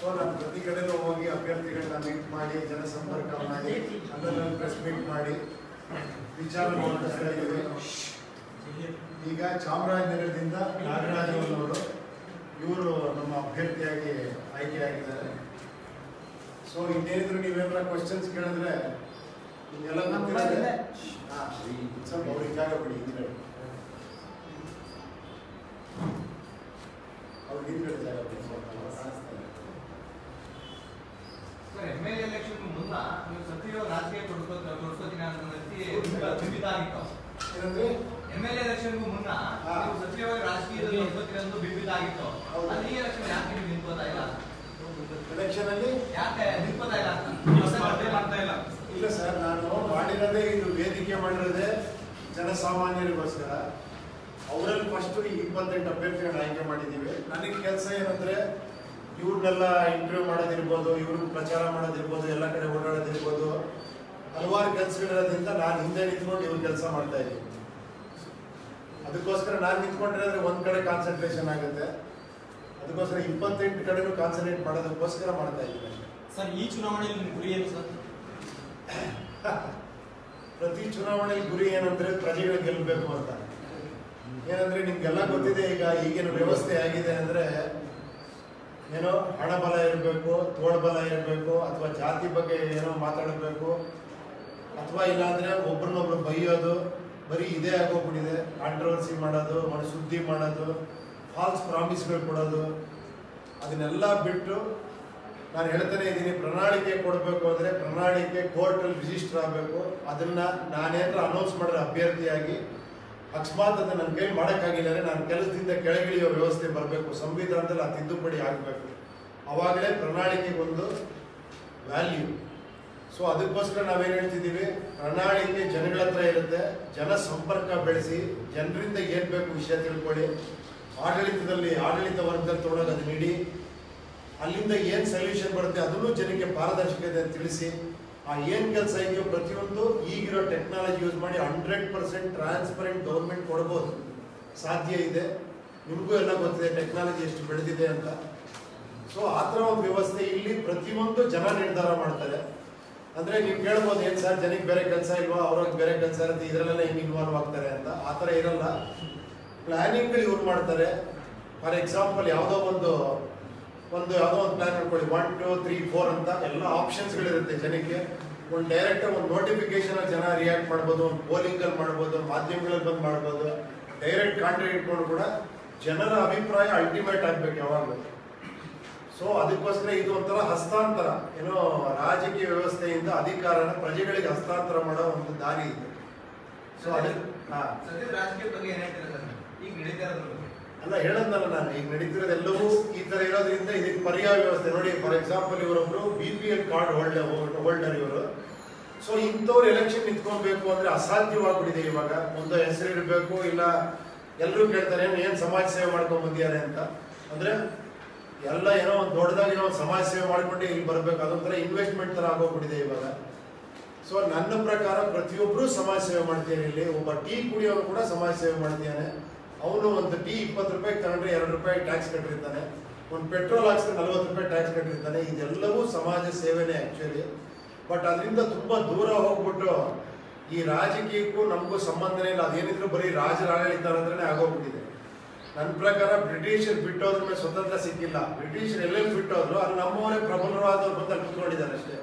So ನಾನು ಪ್ರತಿ ಕಡೆನೂ ಹೋಗಿ ಅಭ್ಯರ್ಥಿಗಳನ್ನ ಮೀಟ್ ಮಾಡಿ ಜನಸಂಪರ್ಕ ಮಾಡಿ ಅಲ್ಲಲ್ಲಿ ಪ್ರೆಸ್ ಮೀಟ್ ಮಾಡಿ ವಿಚಾರ ಮಂಡಿಸ್ತಾ ಇದ್ದೀವಿ ಈಗ ಚಾಮರಾಜನಗರದಿಂದ ನಾಗರಾಜ್ ಅವರು ಇವರು ನಮ್ಮ ಅಭ್ಯರ್ಥಿಯಾಗಿ ಆಯ್ಕೆಯಾಗಿದ್ದಾರೆ ಸೊ ಇನ್ನೇನಿದ್ರು ನೀವೇನಾರ ಕ್ವಶನ್ಸ್ ಕೇಳಿದ್ರೆ ಇದೆಲ್ಲ ಗೊತ್ತಿರೋದೆ ಹಾಂ ಸ್ವಲ್ಪ ಅವ್ರಿಗೆ ಜಾಗ ಬಿಡಿ ಹಿಂದ್ಗಡೆ ಅವ್ರಿಗೆ ಹಿಂದ್ಗಡೆ ಜಾಗ ಬಿಡಿ ಸ್ವಲ್ಪ ಕಾಣಿಸ್ತಾ ಇಲ್ಲ. ಸರ್ ಎಮ್ ಎಲ್ ಎಲೆಕ್ಷನ್ ಮುನ್ನ ನೀವು ಸಕ್ರಿಯ ರಾಜಕೀಯ ತೊಡ್ಕೊ ತೊಡ್ಕೋತೀನಿ ಅನ್ನೋ ವ್ಯಕ್ತಿ ಬಿಂಬಿತ ಆಗಿತ್ತು ಏನಂದ್ರೆ ಎಮ್ ಎಲ್ ಎಲೆಕ್ಷನ್ ಮುನ್ನ ಹಾ. ನೀವು ಸಕ್ರಿಯವಾಗಿ ರಾಜಕೀಯದಲ್ಲಿ ತೊಡ್ಕೋತೀನಿ ಅನ್ನೋದು ಬಿಂಬಿತ ಆಗಿತ್ತು ಹೌದು. ಅದು ಈ ಎಲೆಕ್ಷನ್ ಯಾಕೆ ನೀವು ನಿಂತ್ಕೋತಾ ಇಲ್ಲ ಎಲೆಕ್ಷನ್ ಅಲ್ಲಿ ಯಾಕೆ ನಿಂತ್ಕೋತಾ ಇಲ್ಲ ಅಂತ ನೀವು ಸ್ಪರ್ಧೆ ಮಾಡ್ತಾ ಇಲ್ಲ ಇಲ್ಲ ಸರ್ ನಾನು ಮಾಡಿರೋದೇ ಇದು ವೇದಿಕೆ ಮಾಡಿರೋದೇ ಜನಸಾಮಾನ್ಯರಿಗೋಸ್ಕರ ಅವರಲ್ಲಿ ಫಸ್ಟ್ ಇಪ್ಪತ್ತೆಂಟು ಅಭ್ಯರ್ಥಿಗಳನ್ನ ಆಯ್ಕೆ ಮಾಡಿದ್ದೀವಿ ನನಗೆ ಕೆಲಸ ಏನಂದ್ರೆ ಇವ್ರನ್ನೆಲ್ಲ ಇಂಟರ್ವ್ಯೂ ಮಾಡೋದಿರ್ಬೋದು ಇವ್ರನ್ನ ಪ್ರಚಾರ ಮಾಡೋದಿರ್ಬೋದು ಎಲ್ಲ ಕಡೆ ಓಡಾಡೋದಿರ್ಬೋದು ಹಲವಾರು ಕೆಲಸಗಳಿರೋದ್ರಿಂದ ನಾನು ಹಿಂದೆ ನಿಂತ್ಕೊಂಡು ಇವ್ರ ಕೆಲಸ ಮಾಡ್ತಾ ಇದ್ದೀನಿ ಅದಕ್ಕೋಸ್ಕರ ನಾನು ನಿಂತ್ಕೊಂಡಿರೋದ್ರೆ ಒಂದ್ ಕಡೆ ಕಾನ್ಸಂಟ್ರೇಷನ್ ಆಗುತ್ತೆ ಅದಕ್ಕೋಸ್ಕರ ಇಪ್ಪತ್ತೆಂಟು ಕಡೆನೂ ಕಾನ್ಸಂಟ್ರೇಟ್ ಮಾಡೋದಕ್ಕೋಸ್ಕರ ಮಾಡ್ತಾ ಇದ್ದೀನಿ ಅಷ್ಟೇ. ಸರ್ ಈ ಚುನಾವಣೆಯಲ್ಲಿ ನಿಮ್ಮ ಗುರಿ ಏನು ಸರ್ ಪ್ರತಿ ಚುನಾವಣೆ ಗುರಿ ಏನಂದ್ರೆ ಪ್ರಜೆಗಳು ಗೆಲ್ಲಬೇಕು ಅಂತ ಏನಂದ್ರೆ ನಿಮ್ಗೆಲ್ಲ ಗೊತ್ತಿದೆ ಈಗ ಈಗಿನ ವ್ಯವಸ್ಥೆ ಆಗಿದೆ ಅಂದ್ರೆ ಏನೋ ಹಣಬಲ ಇರಬೇಕು ತೋಳ್ಬಲ ಇರಬೇಕು ಅಥವಾ ಜಾತಿ ಬಗ್ಗೆ ಏನೋ ಮಾತಾಡಬೇಕು ಅಥವಾ ಇಲ್ಲಾಂದ್ರೆ ಒಬ್ರನ್ನೊಬ್ರು ಬೈಯೋದು ಬರೀ ಇದೇ ಆಗೋಗ್ಬಿಟ್ಟಿದೆ ಕಾಂಟ್ರವರ್ಸಿ ಮಾಡೋದು ಮಾಡಿ ಸುದ್ದಿ ಮಾಡೋದು ಫಾಲ್ಸ್ ಪ್ರಾಮಿಸ್ಗಳು ಕೊಡೋದು ಅದನ್ನೆಲ್ಲ ಬಿಟ್ಟು ನಾನು ಹೇಳ್ತಾನೆ ಇದ್ದೀನಿ ಪ್ರಣಾಳಿಕೆ ಕೊಡಬೇಕು ಅಂದ್ರೆ ಪ್ರಣಾಳಿಕೆ ಕೋರ್ಟಲ್ಲಿ ರಿಜಿಸ್ಟರ್ ಆಗಬೇಕು ಅದನ್ನ ನಾನೇನಾದ್ರೂ ಅನೌನ್ಸ್ ಮಾಡಿದ್ರೆ ಅಭ್ಯರ್ಥಿಯಾಗಿ ಅಕಸ್ಮಾತ್ ಅದನ್ನ ನನ್ನ ಕೈ ಮಾಡೋಕ್ಕಾಗಿಲ್ಲ ಅಂದ್ರೆ ನಾನು ಕೆಲಸದಿಂದ ಕೆಳಗಿಳಿಯೋ ವ್ಯವಸ್ಥೆ ಬರಬೇಕು ಸಂವಿಧಾನದಲ್ಲಿ ಆ ತಿದ್ದುಪಡಿ ಆಗಬೇಕು ಅವಾಗಲೇ ಪ್ರಣಾಳಿಕೆಗೆ ಒಂದು ವ್ಯಾಲ್ಯೂ ಸೊ ಅದಕ್ಕೋಸ್ಕರ ನಾವೇನು ಹೇಳ್ತಿದ್ದೀವಿ ಪ್ರಣಾಳಿಕೆ ಜನಗಳ ಹತ್ರ ಇರುತ್ತೆ ಜನ ಸಂಪರ್ಕ ಬೆಳೆಸಿ ಜನರಿಂದ ಏನ್ ಬೇಕು ವಿಷಯ ತಿಳ್ಕೊಳ್ಳಿ ಆಡಳಿತದಲ್ಲಿ ಆಡಳಿತ ವರ್ಗದಲ್ಲಿ ತೊಗೊಂಡೋಗಿ ಅದನ್ನ ಇಡಿ ಅಲ್ಲಿಂದ ಏನ್ ಸೊಲ್ಯೂಷನ್ ಬರುತ್ತೆ ಅದನ್ನು ಜನಕ್ಕೆ ಪಾರದರ್ಶಕತೆ ತಿಳಿಸಿ ಆ ಏನ್ ಕೆಲಸ ಇದೆಯೋ ಪ್ರತಿಯೊಂದು ಈಗಿರೋ ಟೆಕ್ನಾಲಜಿ ಯೂಸ್ ಮಾಡಿ ಹಂಡ್ರೆಡ್ ಪರ್ಸೆಂಟ್ ಟ್ರಾನ್ಸ್ಪರೆಂಟ್ ಗೌರ್ಮೆಂಟ್ ಕೊಡ್ಬೋದು ಸಾಧ್ಯ ಇದೆ ನಿಮಗೂ ಎಲ್ಲ ಗೊತ್ತಿದೆ ಟೆಕ್ನಾಲಜಿ ಎಷ್ಟು ಬೆಳೆದಿದೆ ಅಂತ ಸೊ ಆ ಥರ ಒಂದು ವ್ಯವಸ್ಥೆ ಇಲ್ಲಿ ಪ್ರತಿಯೊಂದು ಜನ ನಿರ್ಧಾರ ಮಾಡ್ತಾರೆ ಅಂದ್ರೆ ನೀವು ಕೇಳ್ಬೋದು ಏನ್ ಸರ್ ಜನಕ್ಕೆ ಬೇರೆ ಕೆಲಸ ಇಲ್ವಾ ಅವ್ರಿಗೆ ಬೇರೆ ಕೆಲಸ ಇರುತ್ತೆ ಇದರಲ್ಲೆಲ್ಲ ಹೆಂಗ್ ಇನ್ವಾಲ್ವ್ ಆಗ್ತಾರೆ ಅಂತ ಆ ಥರ ಇರಲ್ಲ ಪ್ಲಾನಿಂಗ್ಗಳು ಇವ್ರು ಮಾಡ್ತಾರೆ ಫಾರ್ ಎಕ್ಸಾಂಪಲ್ ಯಾವುದೋ ಒಂದು ಒಂದು ಯಾವುದೋ ಒಂದು ಪ್ಲಾನ್ ಮಾಡ್ಕೊಳ್ಳಿ ಒನ್ ಟು ತ್ರೀ ಫೋರ್ ಅಂತ ಎಲ್ಲ ಆಪ್ಷನ್ಸ್ಗಳಿರುತ್ತೆ ಜನಕ್ಕೆ ಒಂದು ಡೈರೆಕ್ಟ್ ಒಂದು ನೋಟಿಫಿಕೇಶನ್ ಜನ ರಿಯಾಕ್ಟ್ ಮಾಡ್ಬೋದು ಒಂದು ಪೋಲಿಂಗಲ್ಲಿ ಮಾಡ್ಬೋದು ಮಾಧ್ಯಮಗಳಲ್ಲಿ ಬಂದು ಮಾಡ್ಬೋದು ಡೈರೆಕ್ಟ್ ಕಾಂಟ್ಯಾಕ್ಟ್ ಇಟ್ಕೊಂಡು ಕೂಡ ಜನರ ಅಭಿಪ್ರಾಯ ಅಲ್ಟಿಮೇಟ್ ಆಗ್ಬೇಕು ಯಾವಾಗಲೂ ಸೊ ಅದಕ್ಕೋಸ್ಕರ ಇದು ಒಂಥರ ಹಸ್ತಾಂತರ ಏನೋ ರಾಜಕೀಯ ವ್ಯವಸ್ಥೆಯಿಂದ ಅಧಿಕಾರನ ಪ್ರಜೆಗಳಿಗೆ ಹಸ್ತಾಂತರ ಮಾಡೋ ಒಂದು ದಾರಿ ಇದೆ ಸೊ ಅದಕ್ಕೆ ಹಾ ಸದ್ಯದ ರಾಜಕೀಯ ಬಗ್ಗೆ ಏನ್ ಹೇಳ್ತೀರಾ ಸರ್ ಈಗ ನಡೀತಾ ಇರೋದ್ರ ಬಗ್ಗೆ ಅಲ್ಲ ಹೇಳದ್ನಲ್ಲ ನಾನು ಈಗ ನಡೀತಿರೋದೆಲ್ಲವೂ ಈ ತರ ಇರೋದ್ರಿಂದ ಇದಕ್ಕೆ ಪರ್ಯಾಯ ವ್ಯವಸ್ಥೆ ನೋಡಿ ಫಾರ್ ಎಕ್ಸಾಂಪಲ್ ಇವರೊಬ್ರು B P L card holder holder ಇವರು ಸೊ ಇಂಥವ್ರು ಎಲೆಕ್ಷನ್ ನಿಂತ್ಕೊಬೇಕು ಅಂದ್ರೆ ಅಸಾಧ್ಯವಾಗ್ಬಿಟ್ಟಿದೆ ಇವಾಗ ಒಂದು ಹೆಸರು ಇರಬೇಕು ಇಲ್ಲ ಎಲ್ಲರೂ ಕೇಳ್ತಾರೆ ಏನು ಏನ್ ಸಮಾಜ ಸೇವೆ ಮಾಡ್ಕೊಂಡ್ ಬಂದಿದ್ದಾರೆ ಅಂತ ಅಂದ್ರೆ ಎಲ್ಲ ಏನೋ ಒಂದು ದೊಡ್ಡದಾಗಿ ಏನೋ ಒಂದು ಸಮಾಜ ಸೇವೆ ಮಾಡ್ಕೊಂಡು ಇಲ್ಲಿ ಬರ್ಬೇಕು ಅದೊಂಥರ ಇನ್ವೆಸ್ಟ್ಮೆಂಟ್ ತರ ಆಗೋಗ್ಬಿಟ್ಟಿದೆ ಇವಾಗ ಸೊ ನನ್ನ ಪ್ರಕಾರ ಪ್ರತಿಯೊಬ್ಬರು ಸಮಾಜ ಸೇವೆ ಮಾಡ್ತೀನಿ ಇಲ್ಲಿ ಒಬ್ಬ ಟೀ ಕುಡಿಯೋನು ಕೂಡ ಸಮಾಜ ಸೇವೆ ಮಾಡ್ತಾನೆ ಅವನು ಒಂದು ಟೀ ಇಪ್ಪತ್ತು ರೂಪಾಯಿ ತಗೊಂಡ್ರೆ ಎರಡು ರೂಪಾಯಿ ಟ್ಯಾಕ್ಸ್ ಕಟ್ಟಿರ್ತಾನೆ ಒಂದು ಪೆಟ್ರೋಲ್ ಹಾಕ್ಸಿದ್ರೆ ನಲ್ವತ್ತು ರೂಪಾಯಿ ಟ್ಯಾಕ್ಸ್ ಕಟ್ಟಿರ್ತಾನೆ ಇದೆಲ್ಲವೂ ಸಮಾಜ ಸೇವೆನೇ ಆಕ್ಚುಲಿ ಬಟ್ ಅದರಿಂದ ತುಂಬಾ ದೂರ ಹೋಗ್ಬಿಟ್ಟು ಈ ರಾಜಕೀಯಕ್ಕೂ ನಮಗೂ ಸಂಬಂಧನೇ ಇಲ್ಲ ಅದೇನಿದ್ರು ಬರೀ ರಾಜರ ಆಡಳಿತ ಅಂದ್ರೆ ಆಗೋಗ್ಬಿಟ್ಟಿದೆ ನನ್ನ ಪ್ರಕಾರ ಬ್ರಿಟಿಷರು ಬಿಟ್ಟೋದ್ರ ಮೇಲೆ ಸ್ವತಂತ್ರ ಸಿಕ್ಕಿಲ್ಲ ಬ್ರಿಟಿಷರು ಎಲ್ಲೆಲ್ಲಿ ಬಿಟ್ಟೋದ್ರು ಅಲ್ಲಿ ನಮ್ಮವರೇ ಪ್ರಬಲರಾದವ್ರು ಬಂದು ಅಲ್ಲಿ ಕುತ್ಕೊಂಡಿದ್ದಾರೆ ಅಷ್ಟೇ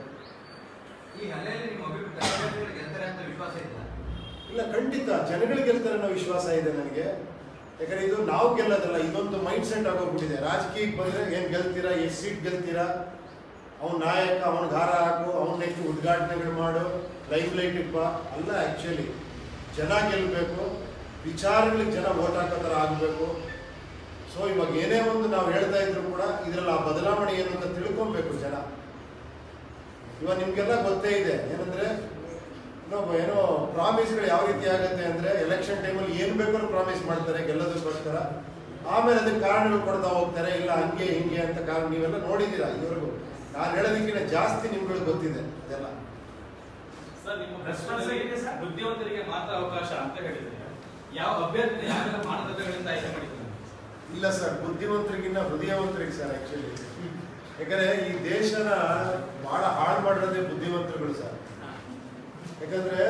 ಈ ಹಲ್ಲೆಯಲ್ಲಿ ನಿಮ್ಮ ಅಭಿಪ್ರಾಯ ಗೆಲ್ತಾರೆ ಅಂತ ವಿಶ್ವಾಸ ಇಲ್ಲ ಇಲ್ಲ ಖಂಡಿತ ಜನಗಳಿಗೆ ಗೆಲ್ತಾರೆ ಅನ್ನೋ ವಿಶ್ವಾಸ ಇದೆ ನನಗೆ ಯಾಕಂದ್ರೆ ಇದು ನಾವು ಗೆಲ್ಲೋದಲ್ಲ ಇದೊಂದು ಮೈಂಡ್ ಸೆಟ್ ಆಗೋಗ್ಬಿಟ್ಟಿದೆ ರಾಜಕೀಯಕ್ಕೆ ಬಂದ್ರೆ ಏನ್ ಗೆಲ್ತೀರಾ ಎಷ್ಟು ಸೀಟ್ ಗೆಲ್ತೀರಾ ಅವ್ನ ನಾಯಕ ಅವನ ಗಾರ ಹಾಕು ಅವನ ನೆಕ್ಸ್ಟ್ ಉದ್ಘಾಟನೆಗಳು ಮಾಡು ಲೈಫ್ ಲೈಟ್ ಇಪ್ಪ ಅಲ್ಲ ಆಕ್ಚುಲಿ ಜನ ಗೆಲ್ಲಬೇಕು ವಿಚಾರಗಳಿಗೆ ಜನ ಓಟ್ ಹಾಕೋ ಥರ ಆಗಬೇಕು ಸೊ ಇವಾಗ ಏನೇ ಒಂದು ನಾವು ಹೇಳ್ತಾ ಇದ್ರು ಕೂಡ ಇದರಲ್ಲಿ ಆ ಬದಲಾವಣೆ ಏನು ಅಂತ ತಿಳ್ಕೊಬೇಕು ಜನ ಇವಾಗ ನಿಮ್ಗೆಲ್ಲ ಗೊತ್ತೇ ಇದೆ ಏನಂದ್ರೆ ಇನ್ನೊಬ್ಬ ಏನೋ ಪ್ರಾಮಿಸ್ಗಳು ಯಾವ ರೀತಿ ಆಗುತ್ತೆ ಅಂದ್ರೆ ಎಲೆಕ್ಷನ್ ಟೈಮಲ್ಲಿ ಏನ್ ಬೇಕಾದ್ರೂ ಪ್ರಾಮಿಸ್ ಮಾಡ್ತಾರೆ ಗೆಲ್ಲೋದಕ್ಕೋಸ್ಕರ ಆಮೇಲೆ ಅದಕ್ಕೆ ಕಾರಣಗಳು ಕೊಡ್ತಾ ಹೋಗ್ತಾರೆ ಇಲ್ಲ ಹಂಗೆ ಹಿಂಗೆ ಅಂತ ಕಾರಣ ನೀವೆಲ್ಲ ನೋಡಿದ್ದೀರಾ ಇದುವರೆಗೂ ನಾನು ಹೇಳೋದಕ್ಕಿಂತ ಜಾಸ್ತಿ ನಿಮ್ಗಳಿಗೆ ಗೊತ್ತಿದೆ ಅದೆಲ್ಲ ಸರ್ ನಿಮ್ಮ ಪ್ರಶ್ನೆಯಲ್ಲಿ ಬುದ್ಧಿವಂತರಿಗೆ ಮಾತ್ರ ಅವಕಾಶ ಅಂತ ಹೇಳಿದ್ರೆ ಯಾವ ಅಭ್ಯರ್ಥಿ ಯಾವೆಲ್ಲ ಮಾನದಂಡಗಳಿಂದ ಆಯ್ಕೆ ಮಾಡಿದ್ದಾರೆ ಇಲ್ಲ ಸರ್ ಬುದ್ಧಿವಂತರಿಗಿನ್ನ ಹೃದಯವಂತರಿಗೆ ಸರ್ ಆಕ್ಚುಲಿ ಯಾಕಂದ್ರೆ ಈ ದೇಶನ ಬಹಳ ಹಾಳು ಮಾಡಿರೋದೇ ಬುದ್ಧಿವಂತರುಗಳು ಸರ್ ಯಾಕಂದ್ರೆ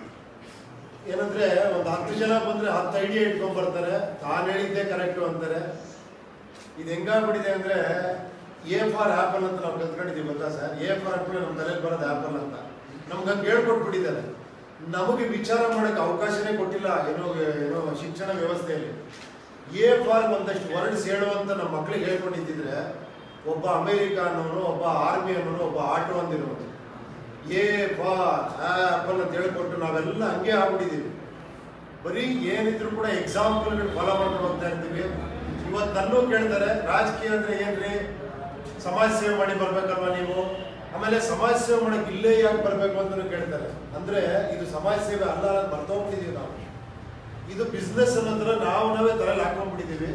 ಏನಂದ್ರೆ ಒಂದು ಹತ್ತು ಜನ ಬಂದ್ರೆ ಹತ್ತು ಐಡಿಯಾ ಇಟ್ಕೊಂಡ್ ಬರ್ತಾರೆ ತಾನು ಹೇಳಿದ್ದೆ ಕರೆಕ್ಟು ಅಂತಾರೆ ಇದು ಹೆಂಗಾಗ್ಬಿಟ್ಟಿದೆ ಅಂದ್ರೆ ಎ ಫಾರ್ ಆಪಲ್ ಅಂತ ನಾವು ಕಲ್ತ್ಕೊಂಡಿದೀವಿ ಗೊತ್ತಾ ಸರ್ ಎ ಫಾರ್ ಆಪಲ್ ನಮ್ಮ ತಲೆಗೆ ಬರೋದು ಆಪಲ್ ಅಂತ ನಮ್ಗೆ ಹಂಗೆ ಹೇಳ್ಕೊಟ್ಬಿಟ್ಟಿದ್ದಾರೆ ನಮಗೆ ವಿಚಾರ ಮಾಡಕ್ಕೆ ಅವಕಾಶನೇ ಕೊಟ್ಟಿಲ್ಲ ಏನೋ ಏನೋ ಶಿಕ್ಷಣ ವ್ಯವಸ್ಥೆಯಲ್ಲಿ ಎ ಫಾರ್ ಒಂದಷ್ಟು ವರ್ಡ್ಸ್ ಹೇಳುವಂತ ನಮ್ಮ ಮಕ್ಳಿಗೆ ಹೇಳ್ಕೊಂಡಿದ್ದಿದ್ರೆ ಒಬ್ಬ ಅಮೆರಿಕ ಅನ್ನೋನು ಒಬ್ಬ ಆರ್ಮಿ ಅನ್ನೋನು ಒಬ್ಬ ಆಟೋ ಅಂದಿರೋನು ಎ ಫಾರ್ ಆಪಲ್ ಅಂತ ಹೇಳ್ಕೊಟ್ಟು ನಾವೆಲ್ಲ ಹಂಗೆ ಆಗ್ಬಿಟ್ಟಿದೀವಿ ಬರೀ ಏನಿದ್ರು ಕೂಡ ಎಕ್ಸಾಂಪಲ್ಗಳು ಫಾಲೋ ಮಾಡ್ಕೊಂಡು ಹೋಗ್ತಾ ಇರ್ತೀವಿ ಇವತ್ತು ನನ್ನೂ ಕೇಳ್ತಾರೆ ರಾಜಕೀಯ ಅಂದ್ರೆ ಏನ್ರಿ ಸಮಾಜ ಸೇವೆ ಮಾಡಿ ಬರ್ಬೇಕಲ್ವಾ ನೀವು ಆಮೇಲೆ ಸಮಾಜ ಸೇವೆ ಮಾಡಕ್ ಇಲ್ಲೇ ಯಾಕೆ ಬರ್ಬೇಕು ಅಂತ ಕೇಳ್ತಾರೆ ಅಂದ್ರೆ ಇದು ಸಮಾಜ ಸೇವೆ ಅಲ್ಲ ಅಂತ ಮರ್ತೋಗ್ಬಿಟ್ಟಿದೀವಿ ನಾವು ಇದು ಬಿಸ್ನೆಸ್ ಅನ್ನೋದ್ರ ನಾವು ನಾವೇ ತಲೆಯಲ್ಲಿ ಹಾಕೊಂಡ್ಬಿಟ್ಟಿದೀವಿ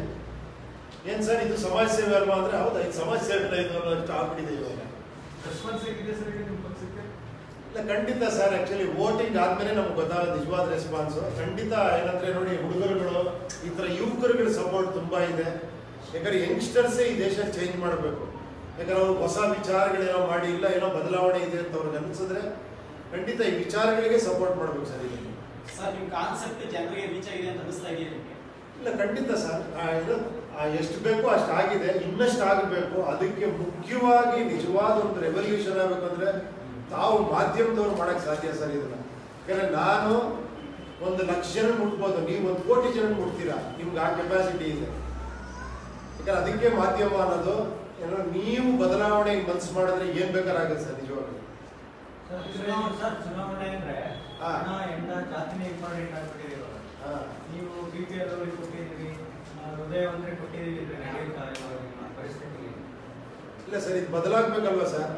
ಏನ್ ಸರ್ ಇದು ಸಮಾಜ ಸೇವೆ ಅಲ್ವಾ ಅಂದ್ರೆ ಹೌದಾ ಇದು ಸಮಾಜ ಸೇವೆ ಇದು ಅನ್ನೋಷ್ಟು ಆಗ್ಬಿಟ್ಟಿದೆ ಇವಾಗ ರೆಸ್ಪಾನ್ಸ್ ಹೇಗಿದೆ ಸರ್ ಈಗ ನಿಮ್ಮ ಪಕ್ಷಕ್ಕೆ ಇಲ್ಲ ಖಂಡಿತ ಸರ್ ಆಕ್ಚುಲಿ ವೋಟಿಂಗ್ ಆದ್ಮೇಲೆ ನಮ್ಗೆ ಗೊತ್ತಾಗ ನಿಜವಾದ ರೆಸ್ಪಾನ್ಸ್ ಖಂಡಿತ ಏನಂದ್ರೆ ನೋಡಿ ಹುಡುಗರುಗಳು ಈ ತರ ಯುವಕರುಗಳ ಸಪೋರ್ಟ್ ತುಂಬಾ ಇದೆ ಯಾಕಂದ್ರೆ ಯಂಗ್ಸ್ಟರ್ಸೇ ಈ ದೇಶ ಚೇಂಜ್ ಮಾಡಬೇಕು ಯಾಕಂದ್ರೆ ಅವ್ರು ಹೊಸ ವಿಚಾರಗಳೇನೋ ಮಾಡಿ ಇಲ್ಲ ಏನೋ ಬದಲಾವಣೆ ಇದೆ ಅಂತ ಅವ್ರಿಗೆ ಅನ್ಸಿದ್ರೆ ಖಂಡಿತ ಈ ವಿಚಾರಗಳಿಗೆ ಸಪೋರ್ಟ್ ಮಾಡ್ಬೇಕು ಸರ್ ಇದಕ್ಕೆ ಸರ್ ನಿಮ್ ಕಾನ್ಸೆಪ್ಟ್ ಜನರಿಗೆ ರೀಚ್ ಆಗಿದೆ ಅಂತ ಅನಿಸ್ತಾ ಇದೆಯಾ ನಿಮಗೆ ಇಲ್ಲ ಖಂಡಿತ ಸರ್ ಆ, ಇದು ಆ, ಎಷ್ಟು ಬೇಕೋ ಅಷ್ಟು ಆಗಿದೆ ಇನ್ನಷ್ಟು ಆಗಬೇಕು ಅದಕ್ಕೆ ಮುಖ್ಯವಾಗಿ ನಿಜವಾದ ಒಂದು ರೆವಲ್ಯೂಷನ್ ಆಗಬೇಕಂದ್ರೆ ತಾವು ಮಾಧ್ಯಮದವ್ರು ಮಾಡಕ್ ಸಾಧ್ಯ ಸರ್ ಇದನ್ನ ಯಾಕಂದ್ರೆ ನಾನು ಒಂದು ಲಕ್ಷ ಜನ ಮುಟ್ಬೋದು ನೀವು ಒಂದು ಕೋಟಿ ಜನ ಮುಟ್ತೀರಾ ನಿಮ್ಗೆ ಆ ಕೆಪಾಸಿಟಿ ಇದೆ ಯಾಕಂದ್ರೆ ಅದಕ್ಕೆ ಮಾಧ್ಯಮ ಅನ್ನೋದು ಏನೋ ನೀವು ಬದಲಾವಣೆ ಮನ್ಸು ಮಾಡಿದ್ರೆ ಏನ್ ಬೇಕಾರಾಗುತ್ತೆ ಸರ್ ನಿಜವಾಗ್ಲೂ ಸರ್, ಚುನಾವಣೆ ಸರ್ ಚುನಾವಣೆ ಅಂದ್ರೆ ಹಾ. ಹಣ ಎಂಡ ಜಾತಿನೇ ಇಂಪಾರ್ಟೆಂಟ್ ಆಗ್ಬಿಟ್ಟಿದೆ ಇವಾಗ ಹಾ. ನೀವು ಬಿ ಪಿ ಎಲ್ ಅವ್ರಿಗೆ ಕೊಟ್ಟಿದ್ದೀರಿ ಆ, ಹೃದಯ ಅಂದ್ರೆ ಕೊಟ್ಟಿದ್ದೀರಿ ಇದ್ರೆ ನಡೆಯುತ್ತಾ ಇವಾಗ ನಿಮ್ಮ ಪರಿಸ್ಥಿತಿ ಇಲ್ಲ ಸರ್ ಇದು ಬದಲಾಗ್ಬೇಕಲ್ವಾ ಸರ್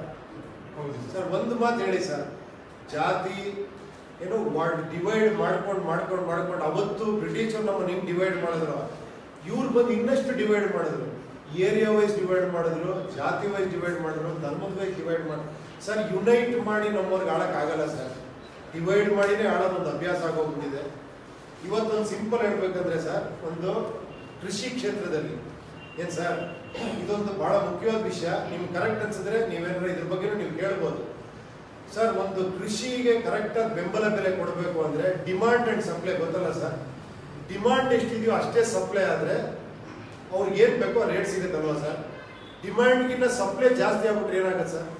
ಸರ್ ಒಂದು ಮಾತು ಹೇಳಿ ಸರ್ ಜಾತಿ ಏನೋ ಡಿವೈಡ್ ಮಾಡ್ಕೊಂಡು ಮಾಡ್ಕೊಂಡು ಮಾಡ್ಕೊಂಡು ಅವತ್ತು ಬ್ರಿಟಿಷರು ನಮ್ಮನ್ನ ಹಿಂಗ್ ಡಿವೈಡ್ ಮಾಡಿದ್ರು ಇವ್ರು ಬಂದು ಇನ್ನಷ್ಟು ಡಿವೈಡ್ ಮಾಡಿದ್ರು ಏರಿಯಾ ವೈಸ್ ಡಿವೈಡ್ ಮಾಡಿದ್ರು ಜಾತಿ ವೈಸ್ ಡಿವೈಡ್ ಮಾಡಿದ್ರು ಧರ್ಮದ ವೈಸ್ ಡಿವೈಡ್ ಮಾಡಿ ಸರ್ ಯುನೈಟ್ ಮಾಡಿ ನಮ್ಮವ್ರಿಗೆ ಆಳಕ್ಕಾಗಲ್ಲ ಸರ್ ಡಿವೈಡ್ ಮಾಡಿನೇ ಆಳೋದು ಒಂದು ಅಭ್ಯಾಸ ಆಗೋಗ್ಬಿಟ್ಟಿದೆ ಇವತ್ತೊಂದು ಸಿಂಪಲ್ ಹೇಳ್ಬೇಕಂದ್ರೆ ಸರ್ ಒಂದು ಕೃಷಿ ಕ್ಷೇತ್ರದಲ್ಲಿ ಏನ್ ಸರ್ ಇದೊಂದು ಬಹಳ ಮುಖ್ಯವಾದ ವಿಷಯ ನಿಮ್ಗೆ ಕರೆಕ್ಟ್ ಅನ್ಸಿದ್ರೆ ನೀವೇನಾರ ಇದ್ರ ಬಗ್ಗೆ ನೀವು ಕೇಳ್ಬೋದು ಸರ್ ಒಂದು ಕೃಷಿಗೆ ಕರೆಕ್ಟ್ ಆಗಿ ಬೆಂಬಲ ಬೆಲೆ ಕೊಡಬೇಕು ಅಂದ್ರೆ ಡಿಮಾಂಡ್ ಅಂಡ್ ಸಪ್ಲೈ ಗೊತ್ತಲ್ಲ ಸರ್ ಡಿಮಾಂಡ್ ಎಷ್ಟಿದೆಯೋ ಅಷ್ಟೇ ಸಪ್ಲೈ ಆದ್ರೆ ಅವ್ರಿಗೆ ಏನ್ ಬೇಕೋ ರೇಟ್ ಸಿಗುತ್ತಲ್ವಾ ಸರ್ ಡಿಮಾಂಡ್ಗಿಂತ ಸಪ್ಲೈ ಜಾಸ್ತಿ ಆಗ್ಬಿಟ್ರೆ ಏನಾಗುತ್ತೆ ಸರ್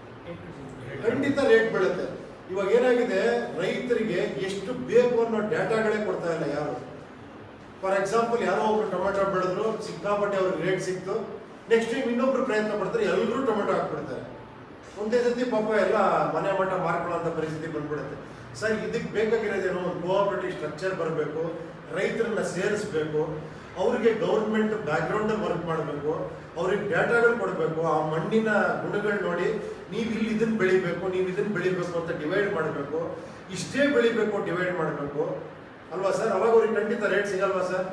ಖಂಡಿತ ರೇಟ್ ಬೀಳುತ್ತೆ ಇವಾಗ ಏನಾಗಿದೆ ರೈತರಿಗೆ ಎಷ್ಟು ಬೇಕು ಅನ್ನೋ ಡೇಟಾಗಳೇ ಕೊಡ್ತಾ ಇಲ್ಲ ಯಾರು ಫಾರ್ ಎಕ್ಸಾಂಪಲ್ ಯಾರೋ ಒಬ್ರು ಟೊಮೆಟೊ ಬೆಳೆದ್ರು ಸಿಕ್ಕಾಪಟ್ಟೆ ಅವ್ರಿಗೆ ರೇಟ್ ಸಿಕ್ತು ನೆಕ್ಸ್ಟ್ ಟೈಮ್ ಇನ್ನೊಬ್ರು ಪ್ರಯತ್ನ ಪಡ್ತಾರೆ ಎಲ್ಲರೂ ಟೊಮೆಟೊ ಹಾಕ್ಬಿಡ್ತಾರೆ ಒಂದೇ ಸತಿ ಪಾಪ ಎಲ್ಲ ಮನೆ ಮಠ ಮಾರ್ಕೊಳ್ಳೋಂಥ ಪರಿಸ್ಥಿತಿ ಬಂದ್ಬಿಡುತ್ತೆ ಸರ್ ಇದಕ್ಕೆ ಬೇಕಾಗಿರೋದೇನೋ ಒಂದು ಕೋಆಪರೇಟಿವ್ ಸ್ಟ್ರಕ್ಚರ್ ಬರಬೇಕು ರೈತರನ್ನ ಸೇರಿಸ್ಬೇಕು ಅವ್ರಿಗೆ ಗೌರ್ಮೆಂಟ್ ಬ್ಯಾಕ್ಗ್ರೌಂಡ್ ವರ್ಕ್ ಮಾಡಬೇಕು ಅವ್ರಿಗೆ ಡೇಟಾಗಳು ಕೊಡಬೇಕು ಆ ಮಣ್ಣಿನ ಗುಣಗಳು ನೋಡಿ ನೀವು ಇಲ್ಲಿ ಇದನ್ನ ಬೆಳಿಬೇಕು ನೀವು ಇದನ್ನ ಬೆಳಿಬೇಕು ಅಂತ ಡಿವೈಡ್ ಮಾಡಬೇಕು ಇಷ್ಟೇ ಬೆಳಿಬೇಕು ಡಿವೈಡ್ ಮಾಡಬೇಕು ಅಲ್ವಾ ಸರ್ ಅವಾಗ ಅವ್ರಿಗೆ ಖಂಡಿತ ರೇಟ್ ಸಿಗಲ್ವಾ ಸರ್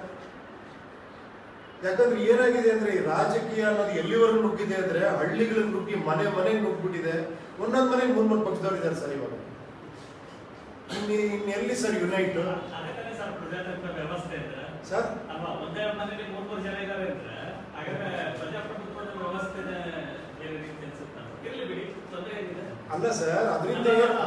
ಯಾಕಂದ್ರೆ ಏನಾಗಿದೆ ಅಂದ್ರೆ ಈ ರಾಜಕೀಯ ಅನ್ನೋದು ಎಲ್ಲಿವರೆಗೂ ನುಗ್ಗಿದೆ ಅಂದ್ರೆ ಹಳ್ಳಿಗಳಿಗೆ ನುಗ್ಗಿ ಮನೆ ಮನೆಗೆ ನುಗ್ಬಿಟ್ಟಿದೆ ಒಂದೊಂದ್ ಮನೆಗೆ ಮೂರ್ ಮೂರು ಪಕ್ಷದವ್ರು ಇದ್ದಾರೆ ಸರ್ ಇವಾಗ ಇನ್ನು ಇನ್ನೆಲ್ಲಿ ಸರ್ ಯುನೈಟ್ ಅದಕ್ಕೇ ಸರ್ ಪ್ರಜಾತಂತ್ರ ವ್ಯವಸ್ಥೆ ಇದೆ ಸರ್ ಅಲ್ವಾ ಒಂದೇ ಮನೇಲಿ ಮೂರ್ ಮೂರು ಜನ ಇದ್ದಾರೆ ಅಂದ್ರೆ ಹಾಗಾದ್ರೆ ಪ್ರಜಾಪ್ರಭುತ್ವದ ವ್ಯವಸ್ಥೆ ಬೇರೆ ರೀತಿ ಅನ್ಸುತ್ತಾ ಇರ್ಲಿ ಬಿಡಿ ತೊಂದರೆ ಏನಿದೆ ಅಲ್ಲ ಸರ್ ಅದರಿಂದ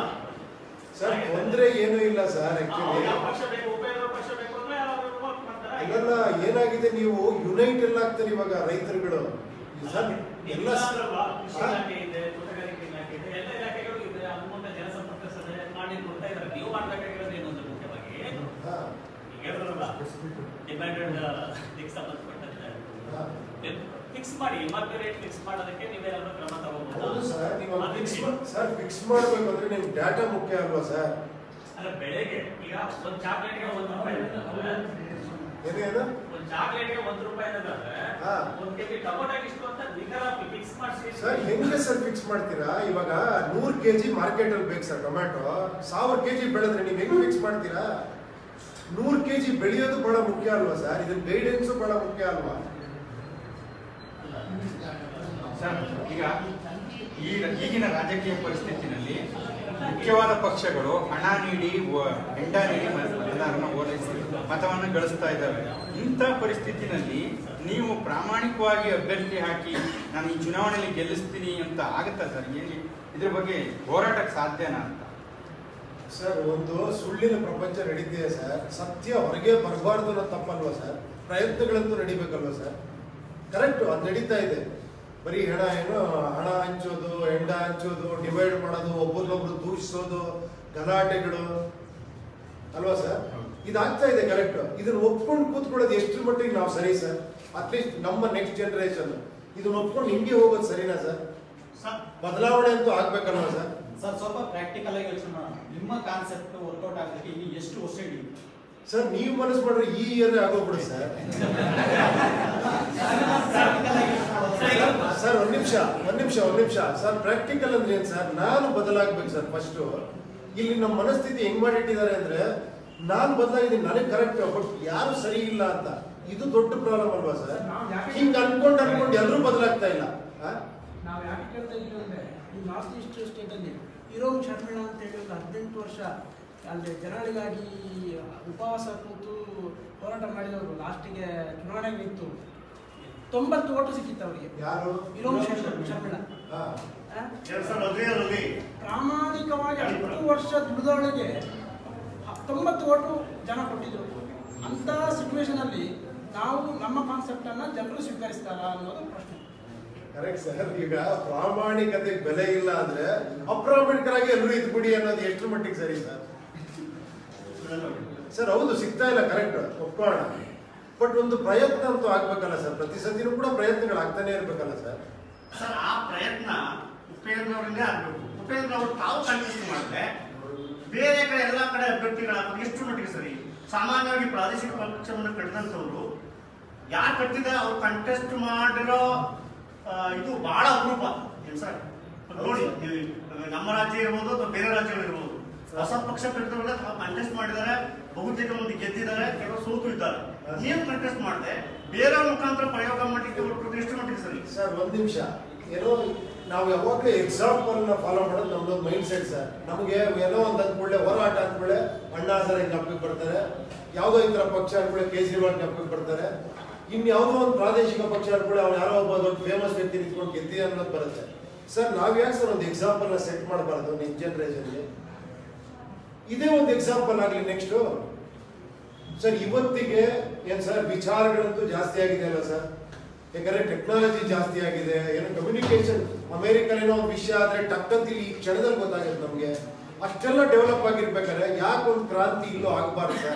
ಸರ್ ತೊಂದ್ರೆ ಏನೂ ಇಲ್ಲ ಸರ್ ಅವ್ರು ಆಕ್ಚುಲಿ ಯಾವ ಪಕ್ಷ ಬೇಕು ಉಪಯೋಗ ಪಕ್ಷ ಬೇಕು ಅಂದ್ರೆ ಅವ್ರು vote ಮಾಡ್ತಾರೆ ಅಲ್ಲಲ್ಲ ಏನಾಗಿದೆ ನೀವು ಯುನೈಟ್ ಎಲ್ಲ ಆಗ್ತಾರೆ ಇವಾಗ ರೈತರುಗಳು ಸರ್ ಎಲ್ಲ ಸ- ಅಲ್ವಾ ಕೃಷಿ ಹಾ? ಇಲಾಖೆ ಇದೆ ತೋಟಗಾರಿಕೆ ಇಲಾಖೆ ಇದೆ ಎಲ್ಲ ಇಲಾಖೆಗಳು ಇದೆ ಅನುಮೋದ ಜನಸಂಪರ್ಕ ಸಭೆ ಮಾಡಿ ಕೊಡ್ತಾ ಇದ್ದಾರೆ ನೀವು ಮಾಡ್ಬೇಕಾಗಿರೋದು ಏನು ಅಂದ್ರೆ ಮುಖ್ಯವಾಗಿ ಹಾ, ಈಗ ಹೇಳಿದ್ರಲ್ಲ ಡಿಮ್ಯಾಂಡೆಡ್ ಇದಕ್ಕೆ ಸಂಬಂಧಪಟ್ಟಂತೆ ಹಾ. ಫಿಕ್ಸ್ ಮಾಡಿ ಮತ್ತೆ ರೇಟ್ ಫಿಕ್ಸ್ ಮಾಡೋದಕ್ಕೆ ನೀವೇನಾದ್ರೂ ಕ್ರಮ ಹೌದು ಸರ್ ನೀವು ತಗೋಬಹುದು ಫಿಕ್ಸ್ ಸರ್ ಫಿಕ್ಸ್ ಮಾಡ್ಬೇಕು ಅಂದ್ರೆ ನಿಮ್ಗೆ ಡಾಟಾ ಮುಖ್ಯ ಅಲ್ವಾ ಸರ್ ಅಲ್ಲ ಬೆಳೆಗೆ ಈಗ ಒಂದ್ ಚಾಕ್ಲೇಟ್ಗೆ ಒಂದ್ ರೂಪಾಯಿ ಅಂದ್ರೆ ಏನೇನು ಒಂದ್ ಚಾಕ್ಲೇಟ್ಗೆ ಒಂದ್ ರೂಪಾಯಿ ಅನ್ನೋದಾದ್ರೆ ಹಾ. ಒಂದ್ ಕೆಜಿ ಟೊಮೊಟೊಗೆ ಇಷ್ಟು ಅಂತ ನಿಖರ ಫಿಕ್ಸ್ ಮಾಡಿಸಿ ಸರ್ ಹೆಂಗೆ ಸರ್ ಫಿಕ್ಸ್ ಮಾಡ್ತೀರಾ ಇವಾಗ ನೂರ್ ಕೆಜಿ ಮಾರ್ಕೆಟ್ ಅಲ್ಲಿ ಬೇಕು ಸರ್ ಟೊಮ್ಯಾಟೊ ಸಾವಿರ ಕೆಜಿ ಬೆಳೆದ್ರೆ ನೀವು ಹೆಂಗ್ ಫಿಕ್ಸ್ ಮಾಡ್ತೀರಾ ನೂರ್ ಕೆಜಿ ಬೆಳೆಯೋದು ಬಹಳ ಮುಖ್ಯ ಅಲ್ವಾ ಸರ್ ಇದನ್ನ ಗೈಡೆನ್ಸ್ ಬಹಳ ಮುಖ್ಯ ಅಲ್ವಾ ಸರ್ ಈಗ ಈ ಈಗಿನ ರಾಜಕೀಯ ಪರಿಸ್ಥಿತಿನಲ್ಲಿ ಮುಖ್ಯವಾದ ಪಕ್ಷಗಳು ಹಣ ನೀಡಿ ವ- ಹೆಂಡ ನೀಡಿ ಮತದಾರನ ಓಲೈಸಿ ಮತವನ್ನು ಗಳಿಸ್ತಾ ಇದ್ದಾವೆ ಇಂಥ ಪರಿಸ್ಥಿತಿನಲ್ಲಿ ನೀವು ಪ್ರಾಮಾಣಿಕವಾಗಿ ಅಭ್ಯರ್ಥಿ ಹಾಕಿ ನಾನು ಈ ಚುನಾವಣೆಯಲ್ಲಿ ಗೆಲ್ಲಿಸ್ತೀನಿ ಅಂತ ಆಗುತ್ತಾ ಸರ್ ಏನು ಇದ್ರ ಬಗ್ಗೆ ಹೋರಾಟಕ್ಕೆ ಸಾಧ್ಯನಾ ಅಂತ ಸರ್ ಒಂದು ಸುಳ್ಳಿನ ಪ್ರಪಂಚ ನಡೀತಿದೆ ಸರ್ ಸತ್ಯ ಹೊರಗೆ ಬರಬಾರ್ದು ಅನ್ನೋ ತಪ್ಪಲ್ವಾ ಸರ್ ಪ್ರಯತ್ನಗಳಂತೂ ನಡಿಬೇಕಲ್ವಾ ಸರ್ ಕರೆಕ್ಟ್ ಅದು ನಡೀತಾ ಇದೆ ಬರೀ ಹೆಣ ಏನು ಹಣ ಹಂಚೋದು ಹೆಂಡ ಹಂಚೋದು ಡಿವೈಡ್ ಮಾಡೋದು ಒಬ್ಬರನ್ನೊಬ್ರು ದೂಷಿಸೋದು ಗಲಾಟೆಗಳು ಅಲ್ವಾ ಸರ್ ಇದಾಗ್ತಾ ಇದೆ ಕರೆಕ್ಟ್ ಇದನ್ನ ಒಪ್ಕೊಂಡು ಕೂತ್ಕೊಳ್ಳೋದು ಎಷ್ಟ್ರ ಮಟ್ಟಿಗೆ ನಾವು ಸರಿ ಸರ್ ಅಟ್ಲೀಸ್ಟ್ ನಮ್ಮ ನೆಕ್ಸ್ಟ್ ಜನರೇಷನ್ ಇದನ್ನ ಒಪ್ಕೊಂಡು ಹಿಂಗೆ ಹೋಗೋದು ಸರಿನಾ ಸರ್ ಬದಲಾವಣೆ ಅಂತೂ ಆಗ್ಬೇಕಲ್ವಾ ಸರ್ ಸರ್ ಸ್ವಲ್ಪ ಪ್ರಾಕ್ಟಿಕಲ್ ಆಗಿ ಯೋಚನೆ ಮಾಡೋಣ ನಿಮ್ಮ ಕಾನ್ಸೆಪ್ಟ್ ವರ್ಕೌಟ್ ಆಗಲಿಕ್ಕೆ ಇನ್ನು ಎಷ್ಟು ವರ್ಷ ಹಿಡಿಯುತ್ತೆ ಸರ್ ನೀವು ಮನಸ್ಸು ಮಾಡ್ರೆ ಈ ಇಯರ್ ಆಗೋಗ್ಬಿಡು ಸರ್ ಸರ್ ಒಂದ್ ನಿಮಿಷ ಒಂದ್ ನಿಮಿಷ ಒಂದ್ ನಿಮಿಷ ಸರ್ ಪ್ರಾಕ್ಟಿಕಲ್ ಅಂದ್ರೆ ಏನ್ ಸರ್ ನಾನು ಬದಲಾಗ್ಬೇಕು ಸರ್ ಫಸ್ಟ್ ಇಲ್ಲಿ ನಮ್ಮ ಮನಸ್ಥಿತಿ ಹೆಂಗ್ ಮಾಡಿಟ್ಟಿದ್ದಾರೆ ಅಂದ್ರೆ ನಾನು ಬದಲಾಗಿದ್ದೀನಿ ನನಗೆ ಕರೆಕ್ಟ್ ಬಟ್ ಯಾರು ಸರಿ ಇಲ್ಲ ಅಂತ ಇದು ದೊಡ್ಡ ಪ್ರಾಬ್ಲಮ್ ಅಲ್ವಾ ಸರ್ ಹಿಂಗ್ ಅನ್ಕೊಂಡ್ ಅನ್ಕೊಂಡು ಎಲ್ಲರೂ ಬದಲಾಗ್ತಾ ಇಲ್ಲ ಆ? ನಾವು ಯಾಕೆ ಕೇಳ್ತಾ ಇದ್ದೀವಿ ಅಂದರೆ ಈ ನಾರ್ತ್ ಈಸ್ಟ್ ಸ್ಟೇಟಲ್ಲಿ ಇರೋಮ್ ಶರ್ಮಿಳ ಅಂತ ಹೇಳಿ ಒಂದು ಹದಿನೆಂಟು ವರ್ಷ ಅಲ್ಲಿ ಜನಗಳಿಗಾಗಿ ಉಪವಾಸ ಕೂತು ಹೋರಾಟ ಮಾಡಿದವರು ಲಾಸ್ಟಿಗೆ ಚುನಾವಣೆಗೆ ನಿಂತು ತೊಂಬತ್ತು ಓಟು ಸಿಕ್ಕಿತ್ತು ಅವರಿಗೆ ಯಾರು ಇರೋಮ್ ಶರ್ಮಿಳ ಶರ್ಮಿಳ ಹಾ. ಆ? ಪ್ರಾಮಾಣಿಕವಾಗಿ ಹತ್ತು ವರ್ಷ ದುಡಿದವಳಿಗೆ ತೊಂಬತ್ತು ಓಟು ಜನ ಕೊಟ್ಟಿದ್ರು ಅಂತ ಸಿಚುವೇಶನ್ ಅಲ್ಲಿ ನಾವು ನಮ್ಮ ಕಾನ್ಸೆಪ್ಟ್ ಅನ್ನ ಜನರು ಸ್ವೀಕರಿಸ್ತಾರ ಅನ್ನೋದು ಪ್ರಶ್ನೆ ಕರೆಕ್ಟ್ ಸರ್ ಈಗ ಪ್ರಾಮಾಣಿಕತೆಗೆ ಬೆಲೆ ಇಲ್ಲ ಅಂದ್ರೆ ಅಪ್ರಾಮಾಣಿಕರಾಗಿ ಎಲ್ಲರೂ ಇದ್ಬಿಡಿ ಅನ್ನೋದು ಎಷ್ಟು ಮಟ್ಟಿಗೆ ಸರಿ ಸರ್ ಸರ್ ಹೌದು ಸಿಗ್ತಾ ಇಲ್ಲ ಕರೆಕ್ಟ್ ಒಪ್ಕೋಣ ಬಟ್ ಒಂದು ಪ್ರಯತ್ನ ಅಂತೂ ಆಗ್ಬೇಕಲ್ಲ ಸರ್ ಪ್ರತಿ ಸತಿನೂ ಕೂಡ ಪ್ರಯತ್ನಗಳು ಆಗ್ತಾನೆ ಇರ್ಬೇಕಲ್ಲ ಸರ್ ಸರ್ ಆ ಪ್ರಯತ್ನ ಉಪೇಂದ್ರ ಅವರಿಂದ ಆಗ್ಬೇಕು ಉಪೇಂದ್ರ ಅವರು ತಾವು ಕಂಟೆಸ್ಟ್ ಮಾಡಿದ್ರೆ ಬೇರೆ ಕಡೆ ಎಲ್ಲ ಕಡೆ ಅಭ್ಯರ್ಥಿಗಳ ಎಷ್ಟು ಮಟ್ಟಿಗೆ ಸರಿ ಸಾಮಾನ್ಯವಾಗಿ ಪ್ರಾದೇಶಿಕ ಪಕ್ಷವನ್ನು ಕಟ್ಟಿದಂಥವ್ರು ಯಾರು ಕಟ್ಟಿದ ಅವ್ರು ಕಂಟೆಸ್ಟ್ ಮಾಡಿರೋ ಆ, ಇದು ಬಹಳ ಅಪರೂಪ ಏನ್ ಸರ್ ನೋಡಿ ಈ ನಮ್ಮ ರಾಜ್ಯ ಇರ್ಬೋದು ಅಥವಾ ಬೇರೆ ರಾಜ್ಯಗಳಿರ್ಬೋದು ಹೊಸ ಪಕ್ಷ ಕಟ್ಟಿದವರೆಲ್ಲ ತಾವು ಕಂಟೆಸ್ಟ್ ಮಾಡಿದ್ದಾರೆ ಬಹುತೇಕ ಮಂದಿ ಗೆದ್ದಿದ್ದಾರೆ ಕೆಲವರು ಸೋತು ಇದ್ದಾರೆ ನೀವು ಕಂಟೆಸ್ಟ್ ಮಾಡಿದೆ ಬೇರೆಯವ್ರ ಮುಖಾಂತರ ಪ್ರಯೋಗ ಮಾಡಲಿಕ್ಕೆ ಹೊರಟು ಎಷ್ಟು ಮಟ್ಟಿಗೆ ಸರಿ ಸರ್ ಒಂದ್ ನಿಮಿಷ ಏನೋ ನಾವು ಯಾವಾಗಲೂ ಎಕ್ಸಾಂಪಲ್ ನ ಫಾಲೋ ಮಾಡೋದು ನಮ್ದೊಂದು ಮೈಂಡ್ ಸೆಟ್ ಸರ್ ನಮಗೆ ಏನೋ ಒಂದು ಅಂದ್ಕೊಳ್ಳೆ ಹೋರಾಟ ಅಂದ್ಕೊಳ್ಳೆ ಅಣ್ಣಾ ಸರ್ ಜ್ಞಾಪಕಕ್ಕೆ ಬರ್ತಾರೆ ಯಾವುದೋ ಇತರ ಪಕ್ಷ ಅಂದ್ಕೊಳ್ಳೆ ಕೇಜ್ರಿವಾಲ್ ಜ್ಞಾಪಕಕ್ಕೆ ಬರ್ತಾರೆ ಇನ್ ಯಾವುದೋ ಒಂದು ಪ್ರಾದೇಶಿಕ ಪಕ್ಷ ಅಂದ್ಕೊಳ್ಳೆ ಅವ್ನು ಯಾರೋ ಒಬ್ಬ ದೊಡ್ಡ ಫೇಮಸ್ ವ್ಯಕ್ತಿ ನಿಂತ್ಕೊಂಡು ಗೆದ್ದಿ ಅನ್ನೋದು ಬರುತ್ತೆ ಸರ್ ನಾವ್ ಯಾಕೆ ಸರ್ ಒಂದು ಎಕ್ಸಾಂಪಲ್ ನ ಸೆಟ್ ಮಾಡಬಾರ್ದು ನೆಕ್ಸ್ಟ್ ಜನರೇಷನ್ಗೆ ಇದೇ ಒಂದು ಎಕ್ಸಾಂಪಲ್ ಆಗಲಿ ನೆಕ್ಸ್ಟ್ ಸರ್ ಇವತ್ತಿಗೆ ಏನ್ ಸರ್ ವಿಚಾರಗಳಂತೂ ಜಾಸ್ತಿ ಆಗಿದೆ ಅಲ್ಲ ಸರ್ ಯಾಕಂದ್ರೆ ಟೆಕ್ನಾಲಜಿ ಜಾಸ್ತಿ ಆಗಿದೆ ಏನೋ ಕಮ್ಯುನಿಕೇಶನ್ ಅಮೆರಿಕನೇನೋ ಒಂದು ವಿಷಯ ಆದ್ರೆ ಟಕ್ಕಂತ ಇಲ್ಲಿ ಈ ಕ್ಷಣದಲ್ಲಿ ಗೊತ್ತಾಗುತ್ತೆ ನಮ್ಗೆ ಅಷ್ಟೆಲ್ಲ ಡೆವಲಪ್ ಆಗಿರ್ಬೇಕಾದ್ರೆ ಯಾಕೆ ಒಂದು ಕ್ರಾಂತಿ ಇಲ್ಲೂ ಆಗಬಾರ್ದು ಸರ್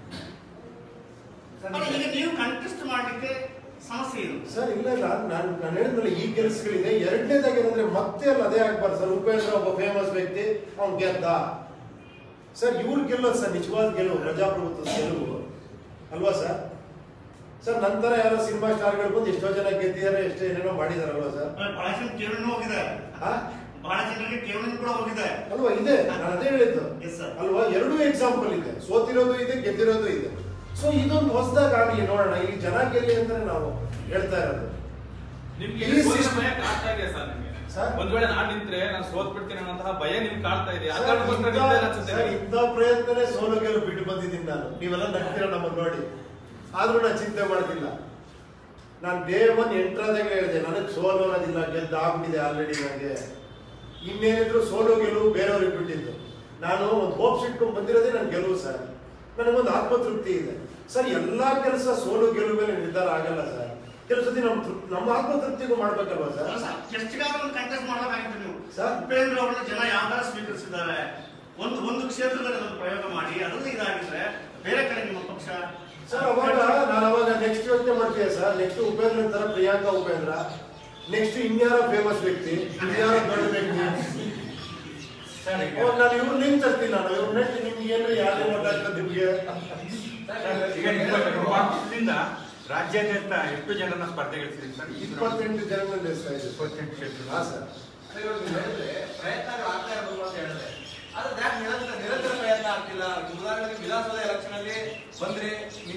ಅಲ್ಲ, ಈಗ ನೀವು ಕಂಟೆಸ್ಟ್ ಮಾಡ್ಲಿಕ್ಕೆ ಸಮಸ್ಯೆ ಏನು ಸರ್ ಇಲ್ಲ ನಾನು ನಾನು ನಾನು ಹೇಳಿದ್ನಲ್ಲ ಈ ಕೆಲಸಗಳಿದೆ ಎರಡನೇದಾಗಿ ಏನಂದ್ರೆ ಮತ್ತೆ ಅಲ್ಲಿ ಅದೇ ಆಗ್ಬಾರ್ದು ಸರ್ ಉಪೇಂದ್ರ ಒಬ್ಬ ಫೇಮಸ್ ವ್ಯಕ್ತಿ ಅವ್ನು ಗೆದ್ದ ಸರ್ ಇವ್ರು ಗೆಲ್ಲೋದು ಸರ್ ನಿಜವಾದ ಗೆಲುವು ಪ್ರಜಾಪ್ರಭುತ್ವದ ಗೆಲುವು ಅಲ್ವಾ ಸರ್ ಸರ್ ನಂತರ ಯಾರೋ ಸಿನಿಮಾ ಸ್ಟಾರ್ಗಳು ಬಂದು ಎಷ್ಟೋ ಜನ ಗೆದ್ದಿದ್ದಾರೆ ಎಷ್ಟೋ ಏನೇನೋ ಮಾಡಿದಾರಲ್ವಾ ಸರ್ ಬಹಳ ಜನ ಠೇವಣಿ ಹೋಗಿದೆ ಹಾ? ಬಹಳ ಜನರಿಗೆ ಠೇವಣಿ ಕೂಡ ಹೋಗಿದೆ ಅಲ್ವಾ ಇದೆ ನಾನು ಅದೇ ಹೇಳಿದ್ದು Yes, sir. ಅಲ್ವಾ ಎರಡೂ ಎಕ್ಸಾಂಪಲ್ ಇದೆ ಸೋತಿರೋದು ಇದೆ ಗೆದ್ದಿರೋದು ಇದೆ ಸೊ ಇದೊಂದು ಹೊಸದಾಗಿ ಆಗ್ಲಿ ನೋಡೋಣ ಇಲ್ಲಿ ಜನ ಗೆಲ್ಲಿ ಅಂತಾನೆ ನಾವು ಹೇಳ್ತಾ ಇರೋದು ನಿಮ್ಗೆ ಈ ಸೋಲಿನ system- ಭಯ ಕಾಡ್ತಾ ಇದೆ ಸರ್ ನಿಮ್ಗೆ ಸರ್? ಒಂದ್ ವೇಳೆ ನಾನ್ ನಿಂತ್ರೆ ನಾನು ಸೋತ್ ಬಿಡ್ತೀನಿ ಅನ್ನೋಂತಹ ಭಯ ನಿಮ್ಗೆ ಕಾಡ್ತಾ ಇದೆ ಆ ಸರ್, ಕಾರಣಕ್ಕೋಸ್ಕರ ಇಂಥ- ನಿಂತಿಲ್ಲ ಅನ್ಸುತ್ತೆ ಸರ್, ನಿಮ್ಗೆ. ಇಂಥ ಪ್ರಯತ್ನನೇ ಸೋಲು ಗೆಲುವು ಬಿಟ್ಟು ಬಂದಿದ್ದೀನಿ ನಾನು ನೀವೆಲ್ಲ ನಗ್ತೀರ ನಮ್ಮನ್ನು ನೋಡಿ ಆದ್ರೂ ನಾನು ಚಿಂತೆ ಮಾಡ್ತಿಲ್ಲ ನಾನು ಡೇ ಒನ್ ಎಂಟ್ರಾದಾಗ ಹೇಳಿದೆ ನನಗೆ ಸೋಲು ಅನ್ನೋದಿಲ್ಲ ಗೆದ್ದು ಆಗ್ಬಿಟ್ಟಿದೆ ಆಲ್ರೆಡಿ ನನಗೆ ಇನ್ನೇನಿದ್ರು ಸೋಲು ಗೆಲುವು ಬೇರೆಯವ್ರಿಗೆ ಬಿಟ್ಟಿದ್ದು ನಾನು ಒಂದು ಹೋಪ್ಸ್ ಇಟ್ಕೊಂಡು ಬಂದಿರೋದೇ ನನ್ನ ಗೆಲುವು ಸರ್ ನನಗೊಂದು ಆತ್ಮತೃಪ್ತಿ ಇದೆ ಸರ್ ಎಲ್ಲಾ ಕೆಲಸ ಸೋಲು ಗೆಲುವು ಮೇಲೆ ನಿರ್ಧಾರ ಆಗಲ್ಲ ಸರ್ ಕೆಲವು ಸತಿ ನಮ್ಮ ತೃಪ್- ನಮ್ಮ ಆತ್ಮತೃಪ್ತಿಗೂ ಮಾಡ್ಬೇಕಲ್ವಾ ಸರ್ ಎಷ್ಟಿಗಾದ್ರೂ ಒಂದು ಕಂಟೆಸ್ಟ್ ಮಾಡಬೇಕಾಗಿತ್ತು ನೀವು ಸರ್? ಉಪೇಂದ್ರ ಅವರನ್ನ ಜನ ಯಾವ ತರ ಸ್ವೀಕರಿಸಿದ್ದಾರೆ ಒಂದು ಒಂದು ಕ್ಷೇತ್ರದಲ್ಲಿ ಅದನ್ನು ಪ್ರಯೋಗ ಮಾಡಿ ಅದರಲ್ಲಿ ಇದಾಗಿದ್ರೆ ಬೇರೆ ಕಡೆ ನಿಮ್ಮ ಪಕ್ಷ ಸರ್ ಅವಾಗ ನಾನು ಅವಾಗ ನೆಕ್ಸ್ಟ್ ಯೋಚನೆ ಮಾಡ್ತೀವಿ ಸರ್ ನೆಕ್ಸ್ಟ್ ಉಪೇಂದ್ರ ತರ ಪ್ರಿಯಾಂಕಾ ಉಪೇಂದ್ರ ನೆಕ್ಸ್ಟ್ ಇನ್ಯಾರ ಫೇಮಸ್ ವ್ಯಕ್ತಿ ಇನ್ಯಾರ ದೊಡ್ಡ ವ್ಯಕ್ತಿ ಸರ್ ಈಗ ಅವಾಗ ನಾನು ಇವ್ರು ನಿಮ್ ತರ್ತೀನಿ ನಾನು ಇವ್ರು ನೆಕ್ಸ್ಟ್ ನಿಮ್ಗೆ ಏನ್ರಿ ಯಾರು ಗೊತ್ತಾಗ್ತದೆ ನಿಮ್ಗೆ ಈಗ ನಿಮ್ಮ ನಿಮ್ಮ ಪಕ್ಷದಿಂದ ರಾಜ್ಯಾದ್ಯಂತ ಎಷ್ಟು ಜನರನ್ನ ಸ್ಪರ್ಧೆಗಳಿಸಿರಿ ಸರ್ ಈ ಚುನಾವಣೆ? ಇಪ್ಪತ್ತೆಂಟು ಜನ ನಿಲ್ಲಿಸ್ತಾ ಇದ್ದೀವಿ ಇಪ್ಪತ್ತೆಂಟು ಕ್ಷೇತ್ರ ಹಾ ಸರ್ ಅದೇ ಇವಾಗ ನೀವು ಹೇಳಿದ್ರೆ ಪ್ರಯತ್ನಗಳು ಆಗ್ತಾ ಇರಬೇಕು ಅಂತ ಹೇಳಿದ್ರೆ ಆದ್ರೆ ಯಾಕೆ ನಿರಂತರ ನಿರಂತರ ಪ್ರಯತ್ನ ಆಗ್ತಿಲ್ಲ ಈಗ ಉದಾಹರಣೆಗೆ ವಿಧಾನಸೌಧ ಎಲೆಕ್ಷನ್ ಅಲ್ಲಿ ಬಂದ್ರೆ ನಿಮ್ಗೆ ಹಂಗೆ ಬಂದು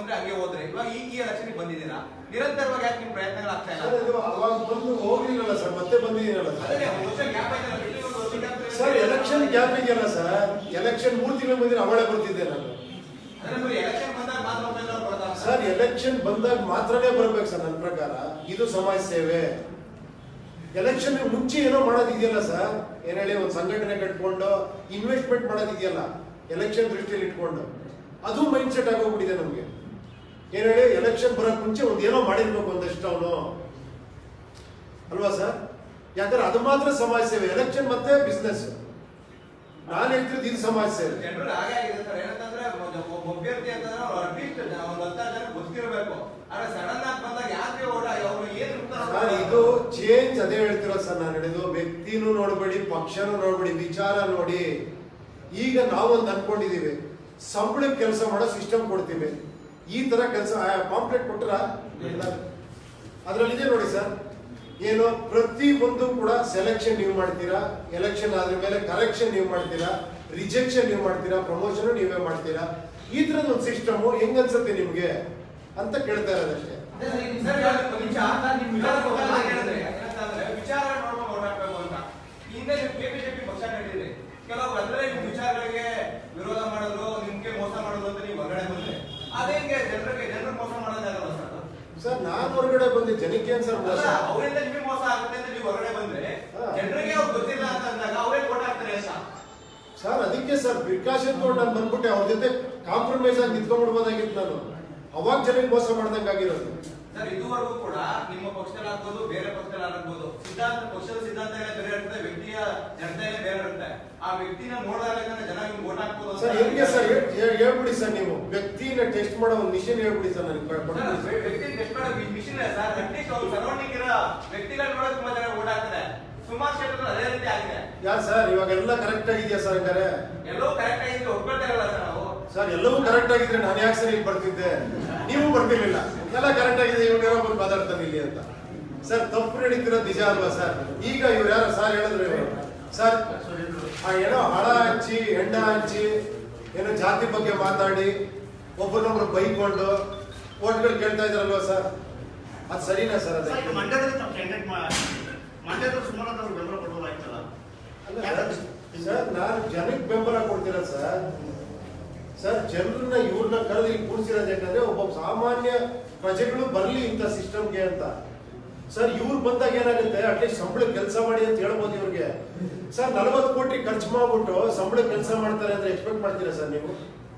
ಬಂದ್ರೆ ಹಂಗೆ ಹೋದ್ರೆ ಇವಾಗ ಈ ಈ ಎಲೆಕ್ಷನ್ ಬಂದಿದ್ದೀರಾ ನಿರಂತರವಾಗಿ ಯಾಕೆ ನಿಮ್ ಪ್ರಯತ್ನಗಳು ಆಗ್ತಾ ಇಲ್ಲ ಸರ್ ಇದು ಅವಾಗ ಬಂದು ಹೋಗ್ಲಿಲ್ಲಲ್ಲ ಸರ್ ಮತ್ತೆ ಬಂದಿದ್ದೀನಲ್ಲ ಸರ್ ಅದೇ ಒಂದು ವರ್ಷ ಗ್ಯಾಪ್ ಆಯ್ತಲ್ಲ ಬಿಟ್ಟು ಒಂದು ವರ್ಷ gap ಇರುತ್ತೆ. ಸರ್ ಎಲೆಕ್ಷನ್ ಗ್ಯಾಪ್ ಇದೆಯಲ್ಲ ಸರ್ ಎಲೆಕ್ಷನ್ ಮೂರು ತಿಂಗಳು ಬಂದಿರ ಅವಳೇ ಬರ್ತಿದ್ದೆ ನಾನು ಅಂದ್ರೆ ಬರೀ ಎಲೆಕ್ಷನ್ ಬಂದಾಗ ಮಾತ್ರ ಮೊಬೈಲ್ ಅವ್ರು ಬರ್ತಾರೆ ಸರ್ ಎಲೆಕ್ಷನ್ ಬಂದಾಗ ಮಾತ್ರನೇ ಬರ್ಬೇಕು ಸರ್ ನನ್ನ ಪ್ರಕಾರ ಇದು ಸಮಾಜ ಸೇವೆ ಎಲೆಕ್ಷನ್ ಮುಂಚೆ ಏನೋ ಮಾಡೋದಿದೆಯಲ್ಲ ಸರ್ ಏನ್ ಹೇಳಿ ಒಂದು ಸಂಘಟನೆ ಕಟ್ಕೊಂಡು ಇನ್ವೆಸ್ಟ್ಮೆಂಟ್ ಮಾಡೋದಿದೆಯಲ್ಲ ಎಲೆಕ್ಷನ್ ದೃಷ್ಟಿಯಲ್ಲಿ ಇಟ್ಕೊಂಡು ಅದು ಮೈಂಡ್ ಸೆಟ್ ಆಗೋಗ್ಬಿಟ್ಟಿದೆ ನಮಗೆ ಏನ್ ಹೇಳಿ ಎಲೆಕ್ಷನ್ ಬರೋಕ್ ಮುಂಚೆ ಒಂದು ಏನೋ ಮಾಡಿರ್ಬೇಕು ಒಂದಷ್ಟು ಅವನು ಅಲ್ವಾ ಸರ್ ಯಾಕಂದ್ರೆ ಅದು ಮಾತ್ರ ಸಮಾಜ ಸೇವೆ ಎಲೆಕ್ಷನ್ ಮತ್ತೆ ಬಿಸ್ನೆಸ್ ನಾನು ಹೇಳ್ತಿರೋದು ಇದು ಸಮಾಜ ಸೇವೆ ಜನರು ಹಾಗೆ ಆಗಿದೆ ಸರ್ ಏನಂತಂದ್ರೆ ಒಬ್ಬ- ಒಬ್ಬ ಅಭ್ಯರ್ಥಿ ಅಂತಂದ್ರೆ ಅವ್ರು ಅಟ್ಲೀಸ್ಟ್ ಒಂದು ಹತ್ತಾರು ಜನ ಗೊತ್ತಿರಬೇಕು ಆದ್ರೆ ಸಡನ್ ಆಗಿ ಬಂದಾಗ ಯಾಕೆ ಓಡ ಅವ್ರು ಏನ್ ಸರ್ ಇದು ಚೇಂಜ್ ಅದೇ ಹೇಳ್ತಿರೋ ಸರ್ ನಾನು ಹೇಳಿದ್ದು ವ್ಯಕ್ತಿನೂ ನೋಡ್ಬೇಡಿ ಪಕ್ಷನೂ ನೋಡ್ಬೇಡಿ ವಿಚಾರ ನೋಡಿ ಈಗ ನಾವೊಂದು ಅನ್ಕೊಂಡಿದೀವಿ ಸಂಬಳಕ್ಕೆ ಕೆಲಸ ಮಾಡೋ ಸಿಸ್ಟಮ್ ಕೊಡ್ತೀವಿ ಈ ತರ ಕೆಲಸ ಪಾಂಪ್ಲೆಟ್ ಕೊಟ್ರ ಅದ್ರಲ್ಲಿ ಇದೆ ನೋಡಿ ಸರ್ ಏನು ಪ್ರತಿ ಒಂದು ಕೂಡ ಸೆಲೆಕ್ಷನ್ ನೀವು ಮಾಡ್ತೀರಾ ಎಲೆಕ್ಷನ್ ಆದ್ರ ಮೇಲೆ ಕರೆಕ್ಷನ್ ನೀವು ಮಾಡ್ತೀರಾ ರಿಜೆಕ್ಷನ್ ನೀವು ಮಾಡ್ತೀರಾ ಪ್ರಮೋಷನ್ ನೀವೇ ಮಾಡ್ತೀರಾ ಈ ತರದ ಒಂದು ಸಿಸ್ಟಮ್ ಹೆಂಗ್ ಅನ್ಸುತ್ತೆ ನಿಮ್ಗೆ ಅಂತ ಕೇಳ್ತಾ ಇರೋದಷ್ಟೇ ಸರ್ ಇವಾಗ ಒಂದು ನಿಮಿಷ ನಿಮ್ ವಿಚಾರ ಗೊತ್ತಲ್ಲ ಹೇಳಿದ್ರೆ ಯಾಕಂತಂದ್ರೆ ವಿಚಾರ ನೋಡ್ಕೊಂಡು ಓಡಾಡ್ಬೇಕು ಅಂತ ಹಿಂದೆ ನೀವು ಕೆಪಿಜೆಪಿ ಪಕ್ಷ ನಡೆದಿದೆ ಕೆಲವು ಅದ್ರಲ್ಲಿ ನಿಮ್ ವಿಚಾರಗಳಿಗೆ ವಿರೋಧ ಮಾಡೋದು ನಿಮ್ಗೆ ಮೋಸ ಮಾಡೋದು ಅಂತ ನೀವು ಹೊರಗಡೆ ಬಂದ್ರೆ ಅದೇ ಹಿಂಗೆ ಜನರಿಗೆ ಜನರು ಮೋಸ ಮಾಡೋದಾಗಲ್ಲ ಸರ್ ಅದು? ಸರ್ ನಾನು ಹೊರಗಡೆ ಬಂದೆ ಜನಕ್ಕೆ ಏನ್ ಸರ್ ಮೋಸ ಅಲ್ಲ, ಅವರಿಂದ ನಿಮಗೆ ಮೋಸ ಆಗುತ್ತೆ ಅಂತ ನೀವು ಹೊರಗಡೆ ಬಂದ್ರೆ ಹಾ. ಜನರಿಗೆ ಅವ್ರು ಗೊತ್ತಿಲ್ಲ ಅಂತ ಅಂದಾಗ ಅವರೇ ಓಟ್ ಹಾಕ್ತಾರೆ ಅಂತ ಸರ್ ಅದಕ್ಕೆ ಸರ್ ಪ್ರಿಕಾಷನ್ ತಗೊಂಡು ನಾನು ಬಂದ್ಬಿಟ್ಟೆ ಅವ್ರ ಜೊತೆ ಕಾಂಪ್ರಮೈಸ್ ಆಗಿ ನಿಂತ್ಕೊಂಡ್ಬಿಡ್ಬೋದಾಗಿತ್ತು ನಾನು ಅವಾಗ ಜನಕ್ಕೆ ಮೋಸ ಮಾಡ್ದಂಗಾಗಿರೋದು ಸರ್ ಇದುವರೆಗೂ ಕೂಡ ನಿಮ್ಮ ಪಕ್ಷದಲ್ಲಿ ಆಗ್ಬೋದು ಬೇರೆ ಪಕ್ಷದಲ್ಲಿ ಆಗ್ಬೋದು ಸಿದ್ಧಾಂತ ಪಕ್ಷದ ಸಿದ್ಧಾಂತಗಳೇ ಬೇರೆ ಇರುತ್ತೆ ವ್ಯಕ್ತಿಯ ಜನತೆಯೇ ಬೇರೆ ಇರುತ್ತೆ ಆ ವ್ಯಕ್ತಿನ ನೋಡಿದಾಗ ಜನ ನಿಮ್ಗೆ ಓಟ್ ಹಾಕ್ಬೋದು ಅಂತ ಸರ್ ಹೆಂಗೆ ಸರ್ ಹೇಳ್- ಹೇಳ್- ಹೇಳ್ಬಿಡಿ ಸರ್ ನೀವು ವ್ಯಕ್ತಿನ ಟೆಸ್ಟ್ ಮಾಡೋ ಒಂದು ಮಿಷನ್ ಹೇಳ್ಬಿಡಿ ಸರ್ ನನಗೆ ಕೊಟ್ಬಿಡಿ ಸರ್, ವ್ಯಕ್ತಿ ಟೆಸ್ಟ್ ಮಾಡೋ ಮಿಷಿನ್ ಸರ್ ಅಟ್ಲೀಸ್ಟ್ ಅವ್ರ ಸರೌಂಡಿಂಗ್ ಇರೋ ವ್ಯಕ್ತಿಗಳನ್ನ ನೋಡೋಕೆ ತುಂಬಾ ಜನ ಓಟ್ ಹಾಕ್ತಾರೆ ಸುಮಾರು ಕ್ಷೇತ್ರದಲ್ಲಿ ಅದೇ ರೀತಿ ಆಗಿದೆ ಯಾರು ಸರ್ ಇವಾಗೆಲ್ಲ ಕರೆಕ್ಟ್ ಆಗಿದೆಯಾ ಸರ್ ಹಂಗಾರೆ ಎಲ್ಲವೂ ಕರೆಕ್ಟ್ ಆಗಿದ್ರೆ ಒಪ್ಕೊಳ್ತಾ ಇರಲ್ಲ ಸರ್ ನಾವು ಸರ್ ಎಲ್ಲವೂ ಕರೆಕ್ಟ್ ಆಗಿದ್ರೆ ನಾನು ಯಾಕೆ ಸರ್ ಇಲ್ಲಿ ಬರ್ತಿದ್ದೆ ನೀವು ಬರ್ತಿರ್ಲಿಲ್ಲ ಎಲ್ಲ ಕರೆಕ್ಟ್ ಆಗಿದೆ ಇವ್ರು ಏನೋ ಬಂದು ಮಾತಾಡ್ತಾನೆ ಇಲ್ಲಿ ಅಂತ ಸರ್ ತಪ್ಪು ನಡೀತಿರೋದು ನಿಜ ಅಲ್ವಾ ಸರ್ ಈಗ ಇವ್ರು ಯಾರು ಸರ್ ಹೇಳಿದ್ರು ಇವರು ಸರ್ ಆ ಏನೋ ಹಣ ಹಂಚಿ ಹೆಂಡ ಹಂಚಿ ಏನೋ ಜಾತಿ ಬಗ್ಗೆ ಮಾತಾಡಿ ಒಬ್ಬರನ್ನೊಬ್ರು ಬೈಕೊಂಡು ಓಟ್ಗಳು ಕೇಳ್ತಾ ಇದ್ರಲ್ವಾ ಸರ್ ಅದು ಸರಿನಾ ಸರ್ ಸರ್, ಈಗ ಅದಕ್ಕೆ ಮಂಡ್ಯದಲ್ಲಿ ತಾವು ಕ್ಯಾಂಡಿಡೇಟ್ ಮಂಡ್ಯದಲ್ಲಿ ಸುಮಾರು ಅವ್ರು ಬೆಂಬಲ ಕೊಡ್ಬೋದಾಯ್ತಲ್ಲ ಅಲ್ಲ ಸರ್, ಸರ್ ನಾನು ಜನಕ್ಕೆ ಬೆಂಬಲ ಕೊಡ್ತೀರ ಸರ್ ಸರ್ ಜನರನ್ನ ಇವ್ರನ್ನ ಕರೆದು ಇಲ್ಲಿ ಕೂರಿಸಿರೋದು ಯಾಕಂದ್ರೆ ಒಬ್ಬ ಸಾಮಾನ್ಯ ಪ್ರಜೆಗಳು ಬರಲಿ ಇಂಥ ಸಿಸ್ಟಮ್ಗೆ ಅಂತ ಸರ್ ಇವ್ರು ಬಂದಾಗ ಏನಾಗುತ್ತೆ ಅಟ್ಲೀಸ್ಟ್ ಸಂಬಳ ಕೆಲಸ ಮಾಡಿ ಅಂತ ಹೇಳ್ಬೋದು ಇವ್ರಿಗೆ ಸರ್ ನಲವತ್ತು ಕೋಟಿ ಖರ್ಚು ಮಾಡ್ಬಿಟ್ಟು ಸಂಬಳ ಕೆಲಸ ಮಾಡ್ತಾರೆ ಅಂತ ಎಕ್ಸ್ಪೆಕ್ಟ್ ಮಾಡ್ತೀರಾ ಸರ್ ನೀವು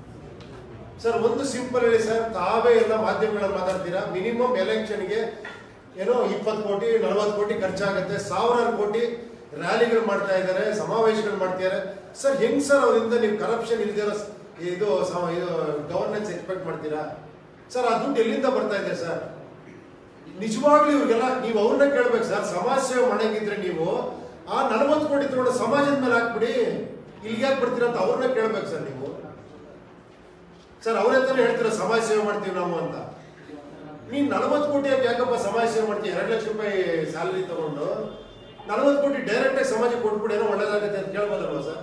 ಸರ್ ಒಂದು ಸಿಂಪಲ್ ಹೇಳಿ ಸರ್ ತಾವೇ ಎಲ್ಲ ಮಾಧ್ಯಮಗಳಲ್ಲಿ ಮಾತಾಡ್ತೀರಾ ಮಿನಿಮಮ್ ಎಲೆಕ್ಷನ್ಗೆ ಏನೋ ಇಪ್ಪತ್ತು ಕೋಟಿ ನಲವತ್ತು ಕೋಟಿ ಖರ್ಚಾಗುತ್ತೆ ಸಾವಿರಾರು ಕೋಟಿ ರ್ಯಾಲಿಗಳು ಮಾಡ್ತಾ ಇದ್ದಾರೆ ಸಮಾವೇಶಗಳು ಮಾಡ್ತಿದ್ದಾರೆ ಸರ್ ಹೆಂಗ್ ಸರ್ ಅವರಿಂದ ನೀವು ಕರಪ್ಷನ್ ಇಲ್ದಿರೋ ಸ್- ಇದು ಸಮ- ಇದು ಗವರ್ನೆನ್ಸ್ ಎಕ್ಸ್ಪೆಕ್ಟ್ ಮಾಡ್ತೀರಾ ಸರ್ ಆ ದುಡ್ಡು ಎಲ್ಲಿಂದ ಬರ್ತಾ ಇದೆ ಸರ್ ನಿಜವಾಗ್ಲೂ ಇವ್ರಿಗೆಲ್ಲ ನೀವು ಅವ್ರನ್ನ ಕೇಳ್ಬೇಕು ಸರ್ ಸಮಾಜ ಸೇವೆ ಮಾಡಂಗಿದ್ರೆ ನೀವು ಆ ನಲವತ್ತು ಕೋಟಿ ತಗೊಂಡು ಸಮಾಜದ ಮೇಲೆ ಹಾಕ್ಬಿಡಿ ಇಲ್ಲಿಗೆ ಯಾಕೆ ಬರ್ತೀರಾ ಅಂತ ಅವ್ರನ್ನ ಕೇಳ್ಬೇಕು ಸರ್ ನೀವು ಸರ್ ಅವರೇ ತಾನೇ ಹೇಳ್ತೀರಾ ಸಮಾಜ ಸೇವೆ ಮಾಡ್ತೀವಿ ನಾವು ಅಂತ ನೀನ್ ನಲವತ್ತು ಕೋಟಿ ಯಾಕೆ ಯಾಕಪ್ಪ ಸಮಾಜ ಸೇವೆ ಮಾಡ್ತೀವಿ ಎರಡು ಲಕ್ಷ ರೂಪಾಯಿ ಸ್ಯಾಲರಿ ತಗೊಂಡು ನಲವತ್ತು ಕೋಟಿ ಡೈರೆಕ್ಟ್ ಆಗಿ ಸಮಾಜಕ್ಕೆ ಕೊಟ್ಬಿಡಿ ಏನೋ ಒಳ್ಳೇದಾಗುತ್ತೆ ಅಂತ ಕೇಳ್ಬೋದಲ್ವಾ ಸರ್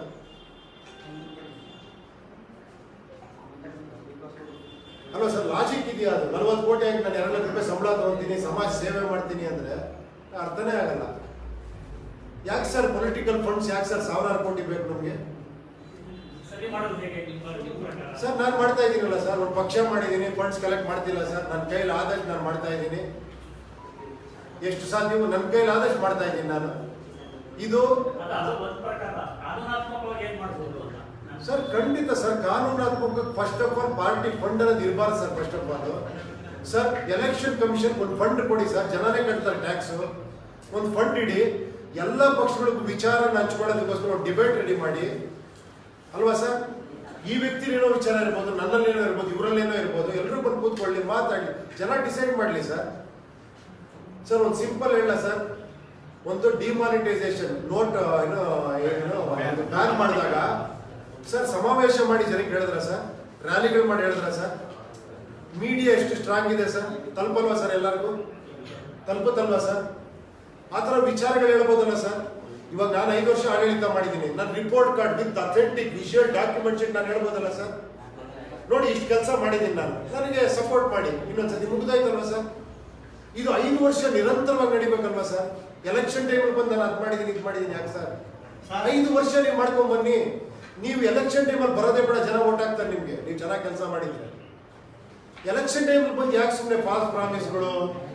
ಅಲ್ವಾ ಸರ್ ಲಾಜಿಕ್ ಇದೆಯಾ ಅದು ನಲವತ್ತು ಕೋಟಿ ಆಗಿ ನಾನು ಎರಡು ಲಕ್ಷ ರೂಪಾಯಿ ಸಂಬಳ ತಗೊಂತೀನಿ ಸಮಾಜ ಸೇವೆ ಮಾಡ್ತೀನಿ ಅಂದ್ರೆ ಅರ್ಥನೇ ಆಗಲ್ಲ ಯಾಕೆ ಸರ್ ಪೊಲಿಟಿಕಲ್ ಫಂಡ್ಸ್ ಯಾಕೆ ಸರ್ ಸಾವಿರಾರು ಕೋಟಿ ಬೇಕು ನಮಗೆ ಸರಿ ಮಾಡೋದು ಹೇಗೆ ನಿಮ್ಮ ನಿಮ್ಮ ಪ್ರಕಾರ ಸರ್ ನಾನು ಮಾಡ್ತಾ ಇದ್ದೀನಲ್ಲ ಸರ್ ಒಂದು ಪಕ್ಷ ಮಾಡಿದ್ದೀನಿ ಫಂಡ್ಸ್ ಕಲೆಕ್ಟ್ ಮಾಡ್ತಿಲ್ಲ ಸರ್ ನನ್ನ ಕೈಲಿ ಆದಷ್ಟು ನಾನು ಮಾಡ್ತಾ ಇದ್ದೀನಿ ಎಷ್ಟು ಸಾಧ್ಯವೋ ನನ್ನ ಕೈಲಿ ಆದಷ್ಟು ಮಾಡ್ತಾ ಇದ್ದೀನಿ ನಾನು ಇದು ಅಲ್ಲ ಅದು ಒಂದ್ ಪ್ರಕಾರ ಕಾನೂನಾತ್ಮಕವಾಗಿ ಏನ್ ಮಾಡ್ಬೋದು ಅಂತ ನಾನು- ಸರ್ ಖಂಡಿತ ಸರ್ ಕಾನೂನಾತ್ಮಕ first of all party fund ಅನ್ನೋದು ಇರಬಾರ್ದು sir first of all sir election commission ಒಂದು ಫಂಡ್ ಕೊಡಿ ಸರ್ ಜನನೇ ಕಟ್ತಾರೆ ಟ್ಯಾಕ್ಸ್ ಒಂದು ಫಂಡ್ ಇಡಿ ಎಲ್ಲ ಪಕ್ಷಗಳಿಗೂ ವಿಚಾರನ ಹಂಚ್ಕೊಳ್ಳೋದಕ್ಕೋಸ್ಕರ ಒಂದು ಡಿಬೇಟ್ ರೆಡಿ ಮಾಡಿ ಅಲ್ವಾ ಸರ್ ಈ ವ್ಯಕ್ತಿ ಏನೋ ವಿಚಾರ ಇರ್ಬೋದು ನನ್ನಲ್ಲಿ ಏನೋ ಇರ್ಬೋದು ಇವರಲ್ಲಿ ಏನೋ ಇರ್ಬೋದು ಎಲ್ಲರೂ ಬಂದು ಕೂತ್ಕೊಳ್ಳಿ ಮಾತಾಡಿ ಜನ ಡಿಸೈಡ್ ಮಾಡಲಿ ಸರ್ ಸರ್ ಒಂದು ಸಿಂಪಲ್ ಹೇಳ ಸರ್ ಒಂದು ಡಿಮಾನಿಟೈಸೇಷನ್ ನೋಟ್ ಏನೋ ಏನೋ ಬ್ಯಾನ್ ಮಾಡಿದಾಗ ಸರ್ ಸಮಾವೇಶ ಮಾಡಿ ಜನಕ್ಕೆ ಹೇಳಿದ್ರ ಸರ್ ರ್ಯಾಲಿಗಳು ಮಾಡಿ ಹೇಳಿದ್ರ ಸರ್ ಮೀಡಿಯಾ ಎಷ್ಟು ಸ್ಟ್ರಾಂಗ್ ಇದೆ ಸರ್ ತಲುಪಲ್ವಾ ಸರ್ ಎಲ್ಲರಿಗೂ ತಲುಪುತ್ತಲ್ವಾ ಸರ್ ಆ ಥರ ವಿಚಾರಗಳು ಹೇಳ್ಬೋದಲ್ಲ ಸರ್ ಇವಾಗ ನಾನು ಐದು ವರ್ಷ ಆಡಳಿತ ಮಾಡಿದ್ದೀನಿ ನನ್ನ report card with authentic visual documents ನಾನು ಹೇಳ್ಬೋದಲ್ಲ ಸರ್ ನೋಡಿ ಇಷ್ಟು ಕೆಲಸ ಮಾಡಿದ್ದೀನಿ ನಾನು ನನಗೆ ಸಪೋರ್ಟ್ ಮಾಡಿ ಇನ್ನೊಂದ್ಸತಿ ಮುಗ್ದಾಯ್ತಲ್ವಾ ಸರ್ ಇದು ಐದು ವರ್ಷ ನಿರಂತರವಾಗಿ ನಡಿಬೇಕಲ್ವಾ ಸರ್ ಎಲೆಕ್ಷನ್ ಟೈಮಲ್ಲಿ ಬಂದು ನಾನು ಅದು ಮಾಡಿದ್ದೀನಿ ಇದು ಮಾಡಿದ್ದೀನಿ ಯಾಕೆ ಸರ್ ಐದು ವರ್ಷ ನೀವು ಮಾಡ್ಕೊಂಡ್ ಬನ್ನಿ ನೀವು ಎಲೆಕ್ಷನ್ ಟೈಮಲ್ಲಿ ಬರೋದೇ ಬೇಡ ಜನ ಓಟ್ ಹಾಕ್ತಾರೆ ನಿಮ್ಗೆ ನೀವು ಚೆನ್ನಾಗಿ ಕೆಲಸ ಮಾಡಿದ್ರೆ ಎಲೆಕ್ಷನ್ ಟೈಮಲ್ಲಿ ಬಂದು ಯಾಕೆ ಸುಮ್ಮನೆ ಫಾಲ್ಸ್ ಪ್ರಾಮಿಸ್ಗಳು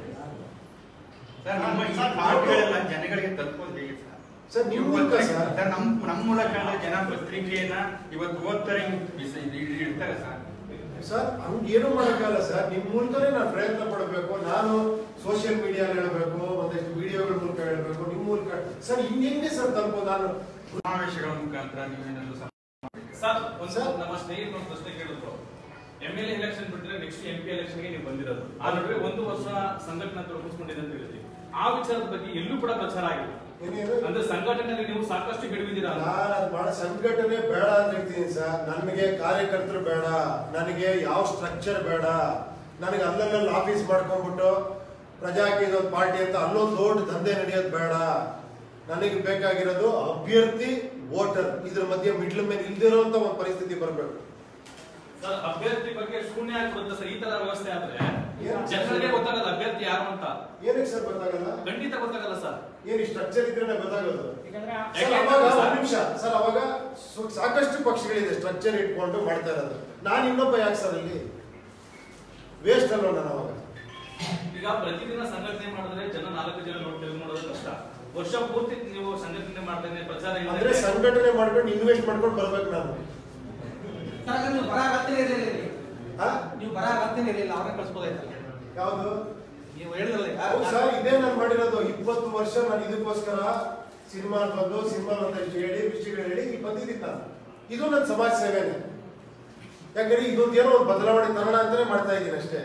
ಸರ್ ನಮ್ಮ ಈ ಮಾತುಗಳೆಲ್ಲ ಜನಗಳಿಗೆ ತಲುಪೋದು ಹೇಗೆ ಸರ್ ಸರ್ ನೀವು ಮೂಲಕ ಸರ್ ಸರ್ ನಮ್ ನಮ್ಮ ಮೂಲಕ ಎಲ್ಲ ಜನ ಪತ್ರಿಕೆಯನ್ನ ಇವತ್ತು ಓದ್ತಾರೆ ಬಿಸಿ- ಇಡ್- ಇಡ್ತಾರೆ ಸರ್ ಸರ್ ಹಂಗೆ ಏನು ಮಾಡೋಕ್ಕಲ್ಲ ಸರ್ ನಿಮ್ಮ ಮೂಲಕನೇ ನಾನು ಪ್ರಯತ್ನ ಪಡಬೇಕು ನಾನು ಸೋಷಿಯಲ್ ಮೀಡಿಯಾ ಹೇಳಬೇಕು ಒಂದಷ್ಟು ವಿಡಿಯೋಗಳ ಮೂಲಕ ಹೇಳಬೇಕು ನಿಮ್ಮ ಮೂಲಕ ಸರ್ ಹಿಂಗೆ ಸರ್ ತಲುಪೋದು ನಾನು ಸಮಾವೇಶಗಳ ಮುಖಾಂತರ ನೀವೇನಾದ್ರು ಸಮ- ಸರ್ ಒಂದು ನಮ್ಮ ಸ್ನೇಹಿತರು ಒಂದು ಪ್ರಶ್ನೆ ಕೇಳಿದ್ರು ಎಂ ಎಲ್ ಎಲೆಕ್ಷನ್ ಬಿಟ್ರೆ ನೆಕ್ಸ್ಟ್ ಎಂ ಪಿ ಎಲೆಕ್ಷನ್ಗೆ ನೀವು ಬಂದಿರೋದು ಆ ನಡುವೆ ಒಂದು ವರ್ಷ ಸಂಘಟನೆ ತೊಡಗಿಸ್ಕೊಂಡಿದೆ ಅಂತ ಹೇಳಿದ್ರಿ ಆ ವಿಚಾರದ ಬಗ್ಗೆ ಎಲ್ಲೂ ಕೂಡ ಪ್ರಚಾರ ಆಗಿಲ್ಲ ಏನೇನು? ಅಂದ್ರೆ ಸಂಘಟನೆಯಲ್ಲಿ ನೀವು ಸಾಕಷ್ಟು ಗೆಡುವಿದ್ದೀರಾ ಅಂತ. ನಾನು ಅದು ಮಾಡೋ ಸಂಘಟನೆ ಬೇಡ ಅಂತ ಹೇಳ್ತೀನಿ ಸರ್ ನನಗೆ ಕಾರ್ಯಕರ್ತರು ಬೇಡ ನನಗೆ ಯಾವ ಸ್ಟ್ರಕ್ಚರ್ ಬೇಡ ನನಗೆ ಅಲ್ಲಲ್ಲಿ ಆಫೀಸ್ ಮಾಡ್ಕೊಂಡ್ಬಿಟ್ಟು ಪ್ರಜಾಕಿ ಇದೊಂದು ಪಾರ್ಟಿ ಅಂತ ಅಲ್ಲೊಂದು ದೊಡ್ಡ ದಂಧೆ ನಡೆಯೋದು ಬೇಡ ನನಗೆ ಬೇಕಾಗಿರೋದು ಅಭ್ಯರ್ಥಿ ವೋಟರ್ ಇದ್ರ ಮಧ್ಯೆ ಮಿಡ್ಲ್ ಮೇಲೆ ಇಲ್ದಿರೋಂತ ಒಂದು ಪರಿಸ್ಥಿತಿ ಬರಬೇಕು ಸರ್ ಅಭ್ಯರ್ಥಿ ಬಗ್ಗೆ ಶೂನ್ಯ ಆಗ್ಬಿಡುತ್ತೆ ಸರ್ ಈ ತರ ವ್ಯವಸ್ಥೆ ಆದ್ರೆ ಏನು? ಜನರಿಗೆ ಗೊತ್ತಾಗಲ್ಲ ಅಭ್ಯರ್ಥಿ ಯಾರು ಅಂತ ಏನಕ್ಕೆ ಸರ್ ಗೊತ್ತಾಗಲ್ಲ ಖಂಡಿತ ಗೊತ್ತಾಗಲ್ಲ ಸರ್ ಏನು ಸ್ಟ್ರಕ್ಚರ್ ಇದ್ರೆ ಗೊತ್ತಾಗೋದು ಯಾಕಂದ್ರೆ ಆ- ಸರ್ ಅವಾಗ ಒಂದ್ ನಿಮಿಷ ಸರ್ ಅವಾಗ ಸು- ಸಾಕಷ್ಟು ಪಕ್ಷಗಳಿದೆ ಸ್ಟ್ರಕ್ಚರ್ ಇಟ್ಕೊಂಡು ಮಾಡ್ತಾ ಇರೋದು ನಾನು ಇನ್ನೊಬ್ಬ ಯಾಕೆ ಸರ್ ಅಲ್ಲಿ ವೇಸ್ಟ್ ಅಲ್ವ ನಾನು ಅವಾಗ ಈಗ ಪ್ರತಿದಿನ ಸಂಘಟನೆ ಮಾಡಿದ್ರೆ ಜನ ನಾಲ್ಕು ಜನ ನೋಡಿ ನೋಡೋದು ಕಷ್ಟ ವರ್ಷ ಪೂರ್ತಿ ನೀವು ಸಂಘಟನೆ ಮಾಡ್ತೇನೆ ಪ್ರಚಾರ ಅಂದ್ರೆ ಇಲ್ಲದೆ ಸಂಘಟನೆ ಮಾಡ್ಕೊಂಡು ಇನ್ವೆಸ್ಟ್ ಮಾಡ್ಕೊಂಡು ಬರ್ಬೇಕು ನಾನು ಸರ್ ಹಾಗಾದ್ರೆ ನೀವು ಬರ ಅಗತ್ಯನೇ ಇರಲಿಲ್ಲ ಹಾ? ನೀವು ಬರ ಅಗತ್ಯನೇ ಇರಲಿಲ್ಲ ಅವ್ರನ್ನ ಕಳ್ಸ್ಬೋದಾಯ್ತಲ್ಲ ಯಾವುದು ನೀವು ಹೇಳಿದ್ರಲ್ಲ ಈಗ, ಹೌದು ಸರ್ ಇದೇ ನಾನು ಮಾಡಿರೋದು ಇಪ್ಪತ್ತು ವರ್ಷ ನಾನು ಇದಕ್ಕೋಸ್ಕರ ಸಿನಿಮಾ ಬಂದು ಸಿನಿಮಾ ಅಂತ ಇಷ್ಟು ಹೇಳಿ ವಿಷಯಗಳು ಹೇಳಿ ಇಲ್ಲಿ ಬಂದಿದ್ದೀನಿ ನಾನು ಇದು ನನ್ನ ಸಮಾಜ ಸೇವೆನೆ ಯಾಕಂದ್ರೆ ಇದೊಂದು ಏನೋ ಒಂದು ಬದಲಾವಣೆ ತರೋಣ ಅಂತಾನೆ ಮಾಡ್ತಾ ಇದ್ದೀನಿ ಅಷ್ಟೇ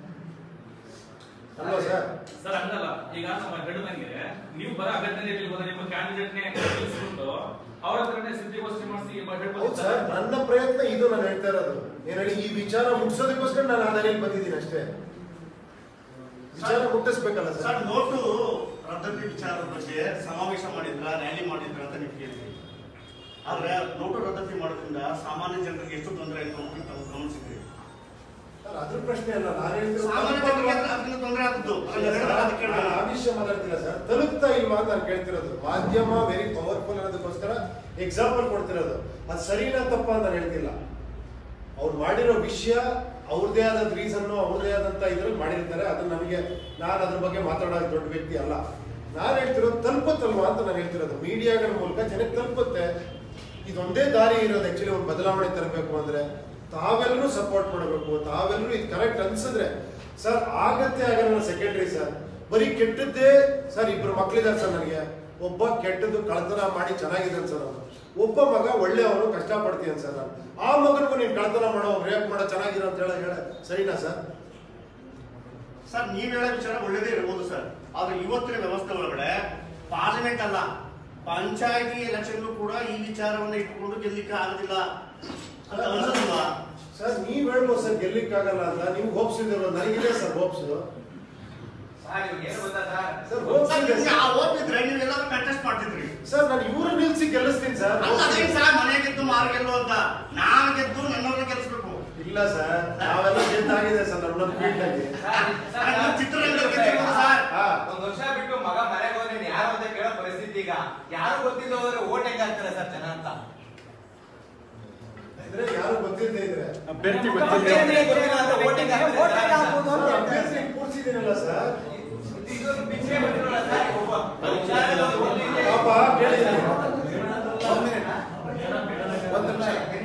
ಅಲ್ವಾ ಸರ್ ಸರ್ ಹಂಗಲ್ಲ ಈಗ ನಮ್ಮ ಗಂಡನಿಗೆ ನೀವು ಬರ ಅಗತ್ಯನೇ ಇರ್ಲಿಲ್ಲ ನಿಮ್ಮ ಕ್ಯಾಂಡಿಡೇಟ್ ನೇ ಕಳಿಸ್ಬಿಟ್ಟು ಅವ್ರ ಹತ್ರನೇ ಸುದ್ದಿಗೋಷ್ಠಿ ಮಾಡಿಸಿ ಹೌದು ಹೇಳ್ಬೋದು ಸರ್ ನನ್ನ ಪ್ರಯತ್ನ ಇದು ನಾನು ಹೇಳ್ತಾ ಇರೋದು ಏನ್ ಹೇಳಿ ಈ ವಿಚಾರ ಮುಗಿಸೋದಕ್ಕೋಸ್ಕರ ನಾನು ಆ ದಾರಿಯಲ್ಲಿ ಬಂದಿದ್ದೀನಿ ಅಷ್ಟೇ ವಿಚಾರ ಮುಟ್ಟಿಸ್ಬೇಕಲ್ಲ ಸರ್ ಸರ್ ನೋಟು ರದ್ದತಿ ವಿಚಾರದ ಬಗ್ಗೆ ಸಮಾವೇಶ ಮಾಡಿದ್ರ ರ್ಯಾಲಿ ಮಾಡಿದ್ರ ಅಂತ ನೀವು ಕೇಳಿದ್ರಿ ಆದ್ರೆ ನೋಟು ರದ್ದತಿ ಮಾಡೋದ್ರಿಂದ ಸಾಮಾನ್ಯ ಜನರಿಗೆ ಎಷ್ಟು ತೊಂದರೆ ಆಯ್ತು ಅಂತ ತಾವು ಗಮನಿಸಿದ್ರಿ ಸರ್, ಅದ್ರ ಪ್ರಶ್ನೆ ಅಲ್ಲ ನಾನು ಸಾಮಾನ್ಯ ಜನರಿಗೆ ಹೇಳ್ತಿರೋದು ಅದರಿಂದ ತೊಂದರೆ ಆದದ್ದು ಅಲ್ಲ ಸರ್, ನಾನು ಆ ವಿಷಯ ಮಾತಾಡ್ತಿಲ್ಲ ಸರ್ ತಲುಪ್ತಾ ಇಲ್ವಾ ಅಂತ ನಾನು ಕೇಳ್ತಿರೋದು ಮಾಧ್ಯಮ ವೆರಿ ಪವರ್ಫುಲ್ ಅನ್ನೋದಕ್ಕೋಸ್ಕರ ಎಕ್ಸಾಂಪಲ್ ಕೊಡ್ತಿರೋದು ಅದು ಸರಿನಾ ತಪ್ಪ ಅಂತ ನಾನು ಹೇಳ್ತಿಲ್ಲ ಅವ್ರು ಮಾಡಿರೋ ವಿಷಯ ಅವ್ರದೇ ಆದ ರೀಸನ್ನು ಅವ್ರದೇ ಆದಂತ ಇದ್ರಲ್ಲಿ ಮಾಡಿರ್ತಾರೆ ಅದು ನನಗೆ ನಾನು ಅದ್ರ ಬಗ್ಗೆ ಮಾತಾಡೋ ದೊಡ್ಡ ವ್ಯಕ್ತಿ ಅಲ್ಲ ನಾನು ಹೇಳ್ತಿರೋದು ತಲುಪುತ್ತಲ್ವಾ ಅಂತ ನಾನು ಹೇಳ್ತಿರೋದು ಮೀಡಿಯಾಗಳ ಮೂಲಕ ಜನಕ್ಕೆ ತಲುಪುತ್ತೆ ಇದೊಂದೇ ದಾರಿ ಇರೋದು ಆಕ್ಚುಲಿ ಒಂದು ಬದಲಾವಣೆ ತರಬೇಕು ಅಂದ್ರೆ ತಾವೆಲ್ಲರೂ ಸಪೋರ್ಟ್ ಮಾಡಬೇಕು ತಾವೆಲ್ಲರೂ ಇದು ಕರೆಕ್ಟ್ ಅನ್ಸಿದ್ರೆ ಸರ್ ಆಗತ್ತೆ ಆಗಲ್ಲ ಸೆಕೆಂಡ್ರಿ ಸರ್ ಬರೀ ಕೆಟ್ಟದ್ದೇ ಸರ್ ಇಬ್ರು ಮಕ್ಳಿದಾರೆ ಸರ್ ನನಗೆ ಒಬ್ಬ ಕೆಟ್ಟದ್ದು ಕಳ್ತನ ಮಾಡಿ ಚೆನ್ನಾಗಿದ್ದಾನೆ ಸರ್ ಅವನು ಒಬ್ಬ ಮಗ ಒಳ್ಳೆಯವನು ಕಷ್ಟಪಡ್ತೀನಿ ಸರ್ ನಾನು ಆ ಮಗನಿಗೂ ನೀನು ಕಳ್ತನ ಮಾಡೋ ರೇಪ್ ಮಾಡೋ ಚೆನ್ನಾಗಿರೋ ಅಂತ ಹೇಳ ಹೇಳ ಸರಿನಾ ಸರ್ ಸರ್ ನೀವ್ ಹೇಳೋ ವಿಚಾರ ಒಳ್ಳೇದೇ ಇರ್ಬೋದು ಸರ್ ಆದ್ರೆ ಇವತ್ತಿನ ವ್ಯವಸ್ಥೆ ಒಳಗಡೆ ಪಾರ್ಲಿಮೆಂಟ್ ಅಲ್ಲ ಪಂಚಾಯತಿ ಎಲೆಕ್ಷನ್ ಕೂಡ ಈ ವಿಚಾರವನ್ನ ಇಟ್ಕೊಂಡು ಗೆಲ್ಲಿಕ್ಕೆ ಆಗೋದಿಲ್ಲ ಅಂತ ಅನ್ಸೋದಿಲ್ವಾ ಸರ್ ನೀವ್ ಹೇಳ್ಬೋದು ಸರ್ ಗೆಲ್ಲಿಕ್ಕಾಗಲ್ಲ ಅಂತ ನೀವು ಹೋಪ್ಸ್ ಇದ್ದೀರೋ ನನಗಿದೆ ಸರ್ ಹೋಪ್ಸ್ ಸರ್ ಇವಾಗ ಏನು ಗೊತ್ತಾ ಸರ್ ಸರ್ ಹೋಪ್ಸ್ ಸರ್ ಇದೆ ನಿಮ್ಗೆ ಆ ಸರ್. ಓದಿದ್ರೆ ನೀವೆಲ್ಲರೂ ಕಂಟೆಸ್ಟ್ ಮಾಡ್ತಿದ್ರಿ ಸರ್ ನಾನು ಇವ್ರು ನಿಲ್ಸಿ ಗೆಲ್ಲಿಸ್ತೀನಿ ಸರ್ ಅಲ್ಲ ಅದೇನ್ ಸರ್ ಮನೆ ಗೆದ್ದು ಮಾರು ಗೆಲ್ಲು ಅಂತ ನಾನ್ ಗೆದ್ದು ನನ್ನವ್ರನ್ನ ಗೆಲ್ಸ್ಬೇಕು ಇಲ್ಲ ಸರ್ ನಾವೆಲ್ಲ ಗೆದ್ದಾಗಿದೆ ಸರ್ ನಮ್ಮ ಫೀಲ್ಡ್ ಆಗಿ ಸರ್, ನಾನು ಸರ್, ಚಿತ್ರರಂಗಕ್ಕೆ ಗೆದ್ದಿರೋದು ಸರ್ ಹಾ ಒಂದ್ ವರ್ಷ ಬಿಟ್ಟು ಮಗ ಮನೆಗೆ ಹೋದ್ರೆ ನೀನ್ ಯಾರು ಅಂತ ಕೇಳೋ ಪರಿಸ್ಥಿತಿ ಈಗ ಯಾರು ಗೊತ್ತಿಲ್ಲ ಹೋದ್ರೆ ಓಟ್ ಹೆಂಗ್ ಹಾಕ್ತಾರೆ ಸರ್ ಜನ ಅಂತ ಇದ್ರೆ ಯಾರು ಗೊತ್ತಿಲ್ಲದೆ ಇದ್ರೆ ಅಭ್ಯರ್ಥಿ ಅಭ್ಯರ್ಥಿಗೆ ಗೊತ್ತಿಲ್ಲ ಅಂತ vote ಹೆಂಗ್ ಹಾಕ್ತಾರೆ vote ಹೆಂಗ್ ಜನ? ಹಾಕ್ಬೋದು ಅಂತ ಸರ್, ಹೇಳ್ತಾರೆ. ಅಭ್ಯರ್ಥಿ ಕೂರ್ಸಿದ್ದೀನಲ್ಲ ಸರ್ ಇದೊಂದು ಪಿಚ್ಚೆ ಬಂದಿರೋಲ್ಲ ಸರ್ ಒಬ್ಬ ವಿಚಾರದಲ್ಲಿ ಒಂದು ಒಳ್ಳೆ- ಪಾಪ ಕೇಳಿದ್ದೀನಿ ಒಂದ್ ಮಿನಿಟ್ ಒಂದ್ ನಿಮಿಷ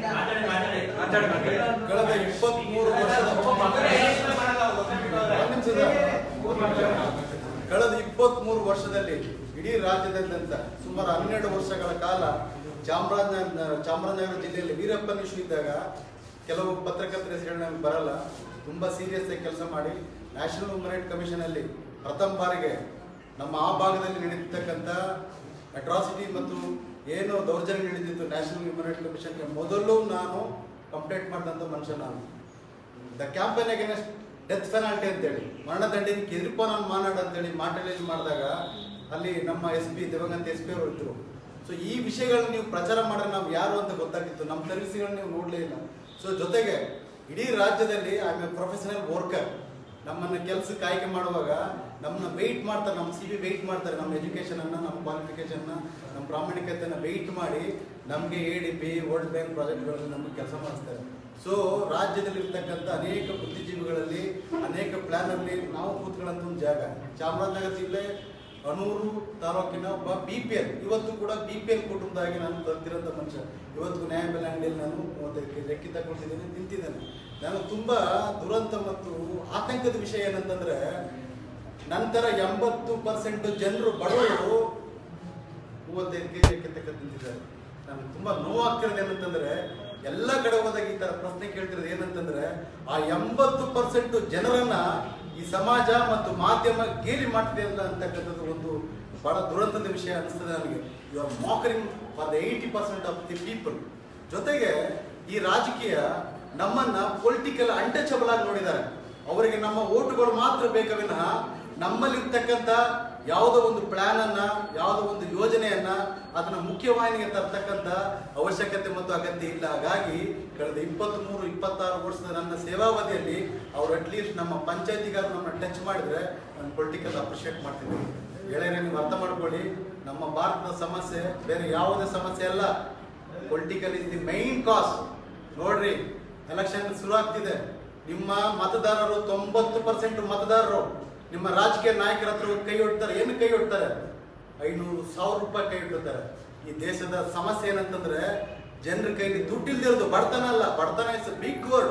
ಕಳೆದ ಇಪ್ಪತ್ಮೂರು ವರ್ಷದ ಮಗನೇ ಯೋಚ್ನೆ ಮಾಡಲ್ಲ, ಅವ್ರು ಒಬ್ಬನೇ ಬಿಟ್ಟು ಹೋದ್ರೆ. ಒಂದ್ ನಿಮಿಷ ಸರ್. ಕಳೆದ ಇಪ್ಪತ್ಮೂರು ವರ್ಷದಲ್ಲಿ ಇಡೀ ರಾಜ್ಯದಾದ್ಯಂತ ಸುಮಾರು ಹನ್ನೆರಡು ವರ್ಷಗಳ ಕಾಲ ಚಾಮರಾಜನಗರ ಚಾಮರಾಜನಗರ ಜಿಲ್ಲೆಯಲ್ಲಿ ವೀರಪ್ಪನ ಇಶ್ಯೂ ಇದ್ದಾಗ ಕೆಲವು ಪತ್ರಕರ್ತರ ಹೆಸರುಗಳು ನಮ್ಗೆ ಬರಲ್ಲ ತುಂಬ ಸೀರಿಯಸ್ ಆಗಿ ಕೆಲಸ ಮಾಡಿ ನ್ಯಾಷನಲ್ ಹ್ಯೂಮನ್ ರೈಟ್ ಕಮಿಷನ್ ಅಲ್ಲಿ ಪ್ರಥಮ ಬಾರಿಗೆ ನಮ್ಮ ಆ ಭಾಗದಲ್ಲಿ ನಡೀತಕ್ಕಂಥ ಅಟ್ರಾಸಿಟಿ ಮತ್ತು ಏನು ದೌರ್ಜನ್ಯ ನಡೀತಿತ್ತು ನ್ಯಾಷನಲ್ ಹ್ಯೂಮನ್ ರೈಟ್ ಕಮಿಷನ್ಗೆ ಮೊದಲು ನಾನು ಕಂಪ್ಲೇಂಟ್ ಮಾಡಿದಂಥ ಮನುಷ್ಯ ನಾನು the campaign against death penalty ಅಂತೇಳಿ ಮರಣದಂಡನೆ ಕೆದಿರ್ಪ ನಾನು ಮಾನಾಡ್ ಅಂತೇಳಿ ಮಾಟಲ್ಲಿ ಮಾಡಿದಾಗ ಅಲ್ಲಿ ನಮ್ಮ ಎಸ್ ಪಿ ದಿವಂಗತ ಎಸ್ ಪಿ ಅವರು ಇದ್ರು ಸೊ ಈ ವಿಷಯಗಳನ್ನ ನೀವು ಪ್ರಚಾರ ಮಾಡಿದ್ರೆ ನಾವು ಯಾರು ಅಂತ ಗೊತ್ತಾಗಿತ್ತು ನಮ್ಮ ಸರ್ವಿಸ್ಗಳನ್ನ ನೀವು ನೋಡಲೇ ಇಲ್ಲ ಸೊ ಜೊತೆಗೆ ಇಡೀ ರಾಜ್ಯದಲ್ಲಿ ಐ ಎ ಪ್ರೊಫೆಷನಲ್ ವರ್ಕರ್ ನಮ್ಮನ್ನ ಕೆಲಸಕ್ಕೆ ಆಯ್ಕೆ ಮಾಡುವಾಗ ನಮ್ಮನ್ನ ವೆಯ್ಟ್ ಮಾಡ್ತಾರೆ ನಮ್ಮ ಸಿ ಬಿ ವೆಯ್ಟ್ ಮಾಡ್ತಾರೆ ನಮ್ಮ ಎಜುಕೇಷನನ್ನು ನಮ್ಮ ಕ್ವಾಲಿಫಿಕೇಷನ್ನ ನಮ್ಮ ಪ್ರಾಮಾಣಿಕತೆಯನ್ನು ವೆಯ್ಟ್ ಮಾಡಿ ನಮಗೆ A D B world bank ಪ್ರಾಜೆಕ್ಟ್ಗಳಲ್ಲಿ ನಮಗೆ ಕೆಲಸ ಮಾಡಿಸ್ತಾರೆ ಸೊ ರಾಜ್ಯದಲ್ಲಿ ಇರ್ತಕ್ಕಂಥ ಅನೇಕ ಬುದ್ಧಿಜೀವಿಗಳಲ್ಲಿ ಅನೇಕ ಪ್ಲಾನಲ್ಲಿ ನಾವು ಕೂತ್ಕೊಳ್ಳೋಂಥ ಒಂದು ಜಾಗ ಚಾಮರಾಜನಗರ ಜಿಲ್ಲೆ ಅನೂರು ತಾಲೂಕಿನ ಒಬ್ಬ ಬಿ ಪಿ ಎಲ್ ಇವತ್ತು ಕೂಡ ಬಿ ಪಿ ಎಲ್ ಕುಟುಂಬದಾಗಿ ನಾನು ಕಲ್ತಿರೋಂಥ ಮನುಷ್ಯ ಇವತ್ತು ನ್ಯಾಯಬೆಲೆ ಅಂಗಡಿಯಲ್ಲಿ ನಾನು ಅದಕ್ಕೆ ಲೆಕ್ಕಿ ತಗೊಳ್ತಿದ್ದೇನೆ ನಿಂತಿದ್ದೇನೆ ನಾನು ತುಂಬಾ ದುರಂತ ಮತ್ತು ಆತಂಕದ ವಿಷಯ ಏನಂತಂದ್ರೆ ನಂತರ ಎಂಬತ್ತು ಪರ್ಸೆಂಟ್ ಜನರು ಬಡವರು ಮೂವತ್ತೈದು ಕೆ ಜಿ ತಕ್ಕ ನಿಂತಿದ್ದಾರೆ ನನಗೆ ತುಂಬಾ ನೋವಾಗ್ತಿರೋದು ಏನಂತಂದ್ರೆ ಎಲ್ಲ ಕಡೆ ಹೋದಾಗ ಈ ತರ ಪ್ರಶ್ನೆ ಕೇಳ್ತಿರೋದು ಏನಂತಂದ್ರೆ ಆ ಎಂಬತ್ತು ಪರ್ಸೆಂಟ್ ಜನರನ್ನ ಈ ಸಮಾಜ ಮತ್ತು ಮಾಧ್ಯಮ ಗೇಲಿ ಮಾಡ್ತಿದೆ ಅಲ್ಲ ಅಂತಕ್ಕಂಥದ್ದು ಒಂದು ಬಹಳ ದುರಂತದ ವಿಷಯ ಅನಿಸ್ತದೆ ನನಗೆ you are mocking for the eighty percent of the people ಜೊತೆಗೆ ಈ ರಾಜಕೀಯ ನಮ್ಮನ್ನ ಪೊಲಿಟಿಕಲ್ ಅನ್ಟಚಬಲ್ ಆಗಿ ನೋಡಿದ್ದಾರೆ ಅವರಿಗೆ ನಮ್ಮ ಓಟುಗಳು ಮಾತ್ರ ಬೇಕಾ ವಿನಃ ನಮ್ಮಲ್ಲಿರ್ತಕ್ಕಂಥ ಯಾವುದೋ ಒಂದು ಪ್ಲಾನ್ ಅನ್ನ ಯಾವುದೋ ಒಂದು ಯೋಜನೆಯನ್ನ ಅದನ್ನ ಮುಖ್ಯವಾಹಿನಿಗೆ ತರ್ತಕ್ಕಂಥ ಅವಶ್ಯಕತೆ ಮತ್ತು ಅಗತ್ಯ ಇಲ್ಲ ಹಾಗಾಗಿ ಕಳೆದ ಇಪ್ಪತ್ತ್ ಮೂರು ಇಪ್ಪತ್ತಾರು ವರ್ಷದ ನನ್ನ ಸೇವಾವಧಿಯಲ್ಲಿ ಅವ್ರು ಅಟ್ಲೀಸ್ಟ್ ನಮ್ಮ ಪಂಚಾಯತಿಗಾರು ನಮ್ಮನ್ನ ಟಚ್ ಮಾಡಿದ್ರೆ ನಾನು ಪೊಲಿಟಿಕಲ್ ಅಪ್ರಿಷಿಯೇಟ್ ಮಾಡ್ತೀನಿ ಗೆಳೆಯರೇ ನೀವು ಅರ್ಥ ಮಾಡ್ಕೊಳ್ಳಿ ನಮ್ಮ ಭಾರತದ ಸಮಸ್ಯೆ ಬೇರೆ ಯಾವುದೇ ಸಮಸ್ಯೆ ಅಲ್ಲ political is the main cause ನೋಡ್ರಿ ಎಲೆಕ್ಷನ್ ಶುರು ಆಗ್ತಿದೆ ನಿಮ್ಮ ಮತದಾರರು ತೊಂಬತ್ತು ಪರ್ಸೆಂಟ್ ಮತದಾರರು ನಿಮ್ಮ ರಾಜಕೀಯ ನಾಯಕರ ಹತ್ರ ಹೋಗಿ ಕೈ ಒಡ್ತಾರೆ ಏನು ಕೈ ಒಡ್ತಾರೆ ಐನೂರು ಸಾವಿರ ರೂಪಾಯಿ ಕೈ ಇಟ್ಟಿರ್ತಾರೆ ಈ ದೇಶದ ಸಮಸ್ಯೆ ಏನಂತಂದ್ರೆ ಜನರ ಕೈಲಿ ದುಡ್ಡು ಇಲ್ದಿರೋದು ಬಡತನ ಅಲ್ಲ ಬಡತನ ಇಸ್ ಬಿಗ್ ವರ್ಡ್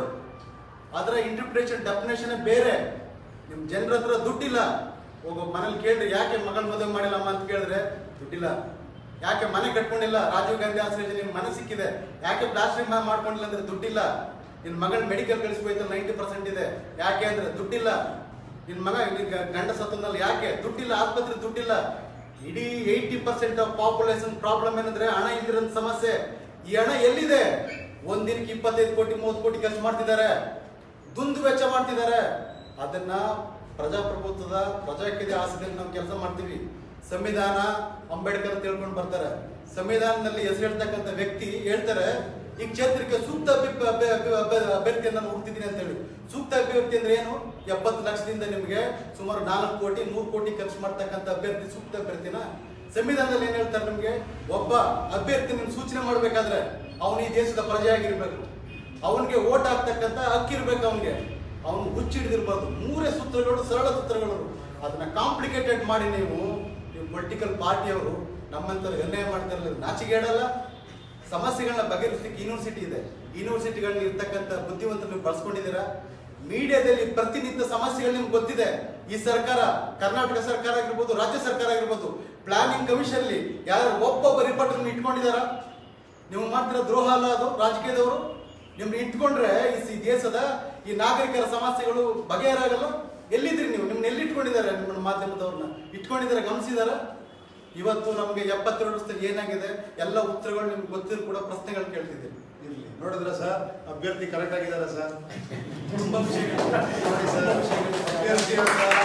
ಅದರ ಇಂಟರ್ಪ್ರಿಟೇಷನ್ ಡೆಫಿನೇಷನ್ ಬೇರೆ ನಿಮ್ ಜನರ ಹತ್ರ ದುಡ್ಡಿಲ್ಲ ಹೋಗೋ ಮನೇಲಿ ಕೇಳ್ರಿ ಯಾಕೆ ಮಗಳ ಮದುವೆ ಮಾಡಿಲ್ಲಮ್ಮ ಅಂತ ಕೇಳಿದ್ರೆ ದುಡ್ಡಿಲ್ಲ ಯಾಕೆ ಮನೆ ಕಟ್ಕೊಂಡಿಲ್ಲ ರಾಜೀವ್ ಗಾಂಧಿ ಆಶ್ರಯ ನಿಮ್ ಮನೆ ಸಿಕ್ಕಿದೆ ಯಾಕೆ ಪ್ಲಾಸ್ಟಿಕ್ ಮಾಡ್ಕೊಂಡಿಲ್ಲ ಅಂದ್ರೆ ದುಡ್ಡಿಲ್ಲ ನಿನ್ ಮಗಳ ಮೆಡಿಕಲ್ ಕಳಿಸ್ಬೋಯ್ತು ನೈಂಟಿ ಪರ್ಸೆಂಟ್ ಇದೆ ಯಾಕೆ ಅಂದ್ರೆ ದುಡ್ಡಿಲ್ಲ ನಿನ್ ಮಗ ಈಗ ಗಂಡ ಸತ್ತನಲ್ಲಿ ಯಾಕೆ ದುಡ್ಡಿಲ್ಲ ಆಸ್ಪತ್ರೆ ದುಡ್ಡಿಲ್ಲ ಇಡೀ eighty percent of population problem ಏನಂದ್ರೆ ಹಣ ಇಲ್ದಿರೋಂಥ ಸಮಸ್ಯೆ ಈ ಹಣ ಎಲ್ಲಿದೆ ಒಂದಿನಕ್ಕೆ ಇಪ್ಪತ್ತೈದು ಕೋಟಿ ಮೂವತ್ತು ಕೋಟಿ ಖರ್ಚು ಮಾಡ್ತಿದ್ದಾರೆ ದುಂದು ವೆಚ್ಚ ಮಾಡ್ತಿದ್ದಾರೆ ಅದನ್ನ ಪ್ರಜಾಪ್ರಭುತ್ವದ ಪ್ರಜಾಕೀಯ ಆಸೆಯಲ್ಲಿ ನಾವು ಕೆಲಸ ಮಾಡ್ತೀವಿ ಸಂವಿಧಾನ ಅಂಬೇಡ್ಕರ್ ತಿಳ್ಕೊಂಡು ಬರ್ತಾರೆ ಸಂವಿಧಾನದಲ್ಲಿ ಹೆಸರಿಡ್ತಕ್ಕಂಥ ವ್ಯಕ್ತಿ ಹೇಳ್ತಾರೆ ಈ ಕ್ಷೇತ್ರಕ್ಕೆ ಸೂಕ್ತ ಅಭಿ- ಅಭಿ- ಅಭಿ- ಅಭಿ- ಅಭ್ಯರ್ಥಿಯನ್ನ ನಾನು ಹುಡ್ತಿದ್ದೀನಿ ಅಂತ ಹೇಳಿ ಸೂಕ್ತ ಅಭ್ಯರ್ಥಿ ಅಂದ್ರೆ ಏನು ಎಪ್ಪತ್ತು ಲಕ್ಷದಿಂದ ನಿಮಗೆ ಸುಮಾರು ನಾಲ್ಕು ಕೋಟಿ ಮೂರು ಕೋಟಿ ಖರ್ಚು ಮಾಡ್ತಕ್ಕಂಥ ಅಭ್ಯರ್ಥಿ ಸೂಕ್ತ ಅಭ್ಯರ್ಥಿನ ಸಂವಿಧಾನದಲ್ಲಿ ಏನ್ ಹೇಳ್ತಾರೆ ನಿಮ್ಗೆ ಒಬ್ಬ ಅಭ್ಯರ್ಥಿ ನಿಮ್ ಸೂಚನೆ ಮಾಡ್ಬೇಕಾದ್ರೆ ಅವನು ಈ ದೇಶದ ಪ್ರಜೆಯಾಗಿರ್ಬೇಕು ಅವನಿಗೆ ಓಟ್ ಹಾಕ್ತಕ್ಕಂಥ ಹಕ್ಕಿರ್ಬೇಕು ಅವನಿಗೆ ಅವನು ಹುಚ್ಚಿಡ್ದಿರ್ಬಾರ್ದು ಮೂರೇ ಸೂತ್ರಗಳು ಸರಳ ಸೂತ್ರಗಳು ಅದನ್ನ ಕಾಂಪ್ಲಿಕೇಟೆಡ್ ಮಾಡಿ ನೀವು ನೀವು ಪೊಲಿಟಿಕಲ್ ಪಾರ್ಟಿಯವರು ನಮ್ಮಂತರ ಅನ್ಯಾಯ ಮಾಡ್ತಾರಲ್ಲ ನಾಚಿಗೇಡಲ್ಲ ಸಮಸ್ಯೆಗಳನ್ನ ಬಗೆಹರಿಸಲಿಕ್ಕೆ ಯೂನಿವರ್ಸಿಟಿ ಇದೆ ಯೂನಿವರ್ಸಿಟಿಗಳಲ್ಲಿ ಇರ್ತಕ್ಕಂಥ ಬುದ್ಧಿವಂತರು ನೀವು ಬಳಸ್ಕೊಂಡಿದ್ದೀರಾ ಮೀಡಿಯಾದಲ್ಲಿ ಪ್ರತಿನಿತ್ಯ ಸಮಸ್ಯೆಗಳು ನಿಮ್ಗೆ ಗೊತ್ತಿದೆ ಈ ಸರ್ಕಾರ ಕರ್ನಾಟಕ ಸರ್ಕಾರ ಆಗಿರ್ಬೋದು ರಾಜ್ಯ ಸರ್ಕಾರ ಆಗಿರ್ಬೋದು ಪ್ಲಾನಿಂಗ್ ಕಮಿಷನ್ ಅಲ್ಲಿ ಯಾರು ಒಬ್ಬೊಬ್ಬ ರಿಪೋರ್ಟರ್ ಇಟ್ಕೊಂಡಿದಾರ ನೀವು ಮಾಡ್ತಿರೋ ದ್ರೋಹ ಅಲ್ಲ ಅದು ರಾಜಕೀಯದವರು ನಿಮ್ಗೆ ಇಟ್ಕೊಂಡ್ರೆ ಈ ಸಿ- ದೇಶದ ಈ ನಾಗರಿಕರ ಸಮಸ್ಯೆಗಳು ಬಗೆಹರಾಗಲ್ಲ ಎಲ್ಲಿದ್ರಿ ನೀವು ನಿಮ್ನ ಎಲ್ಲಿ ಇಟ್ಕೊಂಡಿದ್ದಾರೆ ನಿಮ್ಮ ಮಾಧ್ಯಮದವ್ರನ್ನ ಇಟ್ಕೊಂಡಿದ್ದಾರೆ ಗಮನಿಸಿದಾರ ಇವತ್ತು ನಮಗೆ ಎಪ್ಪತ್ತೆರಡು ವರ್ಷದಲ್ಲಿ ಏನಾಗಿದೆ ಎಲ್ಲ ಉತ್ತರಗಳು ನಿಮ್ಗೆ ಗೊತ್ತಿರೋ ಕೂಡ ಪ್ರಶ್ನೆಗಳು ಕೇಳ್ತಿದ್ದೀರಿ ಇರ್ಲಿ ನೋಡಿದ್ರ ಸರ್ ಅಭ್ಯರ್ಥಿ ಕರೆಕ್ಟ್ ಆಗಿದಾರ ಸರ್ ತುಂಬಾ ವಿಷಯಗಳು ನೋಡಿ ಸರ್ ಅಭ್ಯರ್ಥಿ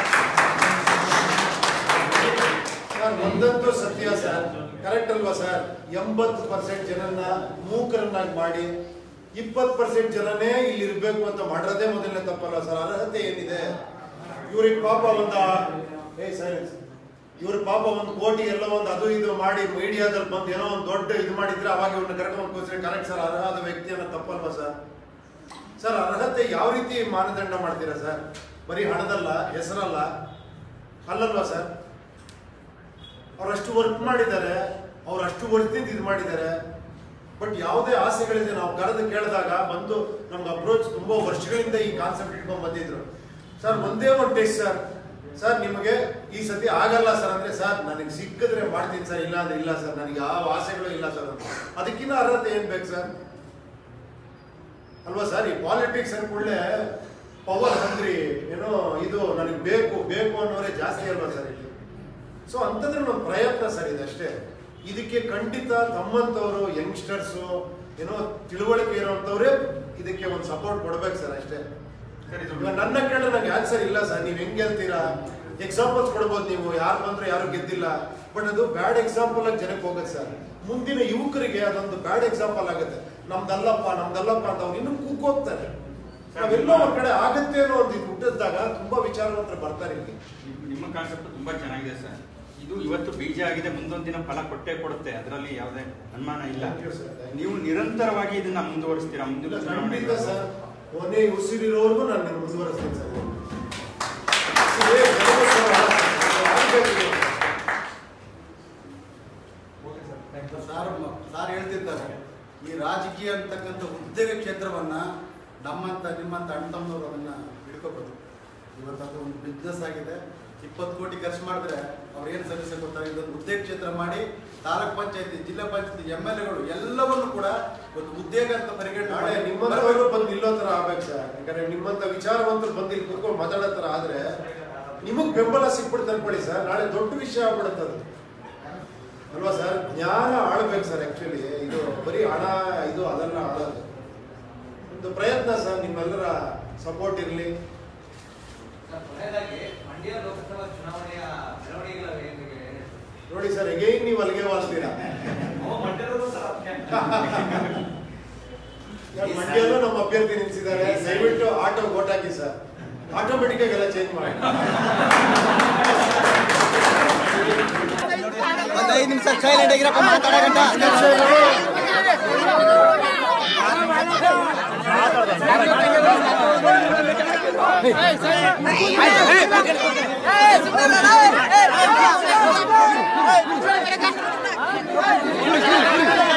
ಸರ್ ಒಂದಂತೂ ಸತ್ಯ ಸರ್ ಕರೆಕ್ಟ್ ಅಲ್ವಾ ಸರ್ ಎಂಬತ್ತು ಪರ್ಸೆಂಟ್ ಜನನ್ನ ಮೂಕರನ್ನಾಗಿ ಮಾಡಿ ಇಪ್ಪತ್ತು ಪರ್ಸೆಂಟ್ ಜನನೇ ಇಲ್ಲಿ ಇರ್ಬೇಕು ಅಂತ ಮಾಡಿರೋದೇ ಮೊದಲನೇ ತಪ್ಪಲ್ಲ ಸರ್ ಅರ್ಹತೆ ಏನಿದೆ ಇವ್ರಿಗೆ ಪಾಪ ಒಂದ ಏ ಸೈಲೆನ್ಸ್ ಇವ್ರ ಪಾಪ ಒಂದು ಕೋಟಿ ಎಲ್ಲ ಒಂದು ಅದು ಇದು ಮಾಡಿ ಮೀಡಿಯಾದಲ್ಲಿ ಬಂದು ಏನೋ ಒಂದು ದೊಡ್ಡ ಇದು ಮಾಡಿದ್ರೆ ಅವಾಗ ಇವ್ರನ್ನ ಕರ್ಕೊಂಡು ಕೂರಿಸಿದ್ರೆ ಕರೆಕ್ಟ್ ಸರ್ ಅರ್ಹದ ವ್ಯಕ್ತಿಯನ್ನ ತಪ್ಪಲ್ವಾ ಸರ್ ಸರ್ ಅರ್ಹತೆ ಯಾವ ರೀತಿ ಮಾನದಂಡ ಮಾಡ್ತೀರಾ ಸರ್ ಬರೀ ಹಣದಲ್ಲ ಹೆಸರಲ್ಲ ಅಲ್ಲಲ್ವಾ ಸರ್ ಅವರಷ್ಟು ವರ್ಕ್ ಮಾಡಿದ್ದಾರೆ ಅವ್ರು ಅಷ್ಟು ವರ್ಷದಿಂದ ಇದು ಮಾಡಿದ್ದಾರೆ ಬಟ್ ಯಾವುದೇ ಆಸೆಗಳಿದೆ ನಾವು ಕರೆದು ಕೇಳಿದಾಗ ಬಂದು ನಮ್ಗೆ ಅಪ್ರೋಚ್ ತುಂಬಾ ವರ್ಷಗಳಿಂದ ಈ ಕಾನ್ಸೆಪ್ಟ್ ಇಟ್ಕೊಂಡ್ ಬಂದಿದ್ರು ಸರ್ ಒಂದೇ ಒಂದು ಟೆಸ್ಟ್ ಸರ್ ಸರ್ ನಿಮಗೆ ಈ ಸತಿ ಆಗಲ್ಲ ಸರ್ ಅಂದ್ರೆ ಸರ್ ನನಗೆ ಸಿಕ್ಕಿದ್ರೆ ಮಾಡ್ತೀನಿ ಸರ್ ಇಲ್ಲ ಅಂದ್ರೆ ಇಲ್ಲ ಸರ್ ನನಗೆ ಯಾವ ಆಸೆಗಳು ಇಲ್ಲ ಸರ್ ಅಂತ ಅದಕ್ಕಿಂತ ಅರ್ಹತೆ ಏನ್ ಬೇಕು ಸರ್ ಅಲ್ವಾ ಸರ್ ಈ ಪಾಲಿಟಿಕ್ಸ್ ಅನ್ಕೊಳ್ಳೆ ಪವರ್ ಅಂದ್ರೆ ಏನೋ ಇದು ನನಗೆ ಬೇಕು ಬೇಕು ಅನ್ನೋರೇ ಜಾಸ್ತಿ ಅಲ್ವಾ ಸರ್ ಇಲ್ಲಿ ಸೊ ಅಂತಂದ್ರೆ ಒಂದು ಪ್ರಯತ್ನ ಸರ್ ಇದಷ್ಟೇ ಇದಕ್ಕೆ ಖಂಡಿತ ತಮ್ಮಂತವರು ಯಂಗ್ಸ್ಟರ್ಸು ಏನೋ ತಿಳುವಳಿಕೆ ಇರೋಂಥವ್ರೇ ಇದಕ್ಕೆ ಒಂದು ಸಪೋರ್ಟ್ ಕೊಡ್ಬೇಕು ಸರ್ ಅಷ್ಟೇ ಇವಾಗ ನನ್ನ ಕೇಳಿದ್ರೆ ನಂಗೆ ಯಾಕೆ ಸರ್ ಇಲ್ಲ ಸರ್ ನೀವು ಹೆಂಗೆ ಹೇಳ್ತೀರಾ ಎಕ್ಸಾಂಪಲ್ಸ್ ಕೊಡ್ಬೋದು ನೀವು ಯಾರು ಬಂದ್ರೆ ಯಾರು ಗೆದ್ದಿಲ್ಲ ಬಟ್ ಅದು ಬ್ಯಾಡ್ ಎಕ್ಸಾಂಪಲ್ ಆಗಿ ಜನಕ್ಕೆ ಹೋಗುತ್ತೆ ಸರ್ ಮುಂದಿನ ಯುವಕರಿಗೆ ಅದೊಂದು ಬ್ಯಾಡ್ ಎಕ್ಸಾಂಪಲ್ ಆಗುತ್ತೆ ನಮ್ದಲ್ಲಪ್ಪ ನಮ್ದಲ್ಲಪ್ಪ ಅಂತ ಅವ್ರು ಇನ್ನೂ ಕೂಗೋಗ್ತಾರೆ ನಾವೆಲ್ಲೋ ಒಂದ್ ಕಡೆ ಆಗತ್ತೆ ಅನ್ನೋ ಒಂದು ಇದು ಹುಟ್ಟಿದಾಗ ತುಂಬಾ ವಿಚಾರವಂತರು ಬರ್ತಾರೆ ಇಲ್ಲಿ ನಿಮ್- ನಿಮ್ಮ ಕಾನ್ಸೆಪ್ಟ್ ತುಂಬಾ ಚೆನ್ನಾಗಿದೆ ಸರ್ ಇದು ಇವತ್ತು ಬೀಜ ಆಗಿದೆ ಮುಂದೊಂದು ದಿನ ಫಲ ಕೊಟ್ಟೇ ಕೊಡುತ್ತೆ ಅದರಲ್ಲಿ ಯಾವುದೇ ಅನುಮಾನ ಇಲ್ಲ Thank you, sir. Thank you. ನೀವು ನಿರಂತರವಾಗಿ ಇದನ್ನ ಮುಂದುವರಿಸ್ತೀರಾ ಮುಂದಿನ ಇಲ್ಲ, ಚುನಾವಣೆ ಖಂಡಿತ ಸರ್ ಕೊನೆ ಉಸಿರಿರೋರ್ಗು ನಾನು ನಿಮ್ಗೆ ಮುಂದುವರಿಸ್ತೀನಿ ಸರ್ ಇದೇ ಧರ್ಮಸ್ಥಳ ಆಗ್ಬೇಕು ಇದು. Okay sir thank you sir ಮ- ಸಾರ್ ಹೇಳ್ತಿದ್ದಾರೆ ಈ ರಾಜಕೀಯ ಅಂತಕ್ಕಂಥ ಉದ್ಯೋಗ ಕ್ಷೇತ್ರವನ್ನ ನಮ್ಮಂತ ನಿಮ್ಮಂತ ಅಣ್ಣ ತಮ್ಮನವರು ಅದನ್ನ ಹಿಡ್ಕೋಬೋದು ಇವತ್ತದು ಒಂದು ಬಿಸ್ನೆಸ್ ಆಗಿದೆ ಇಪ್ಪತ್ತು ಕೋಟಿ ಖರ್ಚು ಮಾಡಿದ್ರೆ ಅವ್ರು ಏನು ಸಮಸ್ಯೆ ಗೊತ್ತಾರೆ ಇದೊಂದು ಉದ್ಯೋಗ ಕ್ಷೇತ್ರ ಮಾಡಿ ತಾಲೂಕ್ ಪಂಚಾಯತಿ ಜಿಲ್ಲಾ ಪಂಚಾಯತಿ ಎಮ್ ಎಲ್ ಎಗಳು ಎಲ್ಲವನ್ನು ಕೂಡ ಒಂದು ಉದ್ಯೋಗ ಅಂತ ಪರಿಗಣನೆ ನಾಳೆ ಮಾಡಿ ನಿಮ್ಮಂತವರು ಬಂದು ನಿಲ್ಲೋ ತರ ಆಗ್ಬೇಕು ಸರ್ ಯಾಕಂದ್ರೆ ನಿಮ್ಮಂತ ವಿಚಾರವಂತರು ಬಂದು ಇಲ್ಲಿ ಕುತ್ಕೊಂಡು ಮಾತಾಡೋ ತರ ಆದ್ರೆ ನಿಮಗ್ ಬೆಂಬಲ ಸಿಕ್ಬಿಡುತ್ತೆ ಅನ್ಕೊಳ್ಳಿ ಸರ್ ನಾಳೆ ದೊಡ್ಡ ವಿಷಯ ಆಗ್ಬಿಡುತ್ತೆ ಅದು ಅಲ್ವಾ ಸರ್ ಜ್ಞಾನ ಆಳ್ಬೇಕು ಸರ್ ಆಕ್ಚುಲಿ ಇದು ಬರೀ ಹಣ ಇದು ಅದೆಲ್ಲ ಆಳೋದು ಒಂದು ಪ್ರಯತ್ನ ಸರ್ ನಿಮ್ಮೆಲ್ಲರ ಸಪೋರ್ಟ್ ಇರಲಿ ಸರ್ ಕೊನೆಯದಾಗಿ ಮಂಡ್ಯ ಲೋಕಸಭಾ ಚುನಾವಣೆಯ ಮೆರವಣಿಗೆಗಳ ವೇದಿಕೆಗೆ ಏನ್ ಹೇಳ್ತೀರಾ? ನೋಡಿ ಸರ್ ಎಗೈನ್ ನೀವು ಅಲ್ಲಿಗೆ ವಾಲ್ತೀರಾ ಮಂಡ್ಯಲ್ಲೂ ನಮ್ಮ ಅಭ್ಯರ್ಥಿ ನಿಲ್ಸಿದ್ದಾರೆ ದಯವಿಟ್ಟು ಆಟೋ ಓಟ್ ಹಾಕಿ ಸರ್ ಆಟೋಮೆಟಿಕ್ ಆಗಿ ಎಲ್ಲ ಚೇಂಜ್ ಮಾಡಿ ಒಂದು ಐದು ನಿಮಿಷ ಸೈಲೆಂಟ್ ಆಗಿರಪ್ಪ ಮಾತಾಡೋಣ Hey!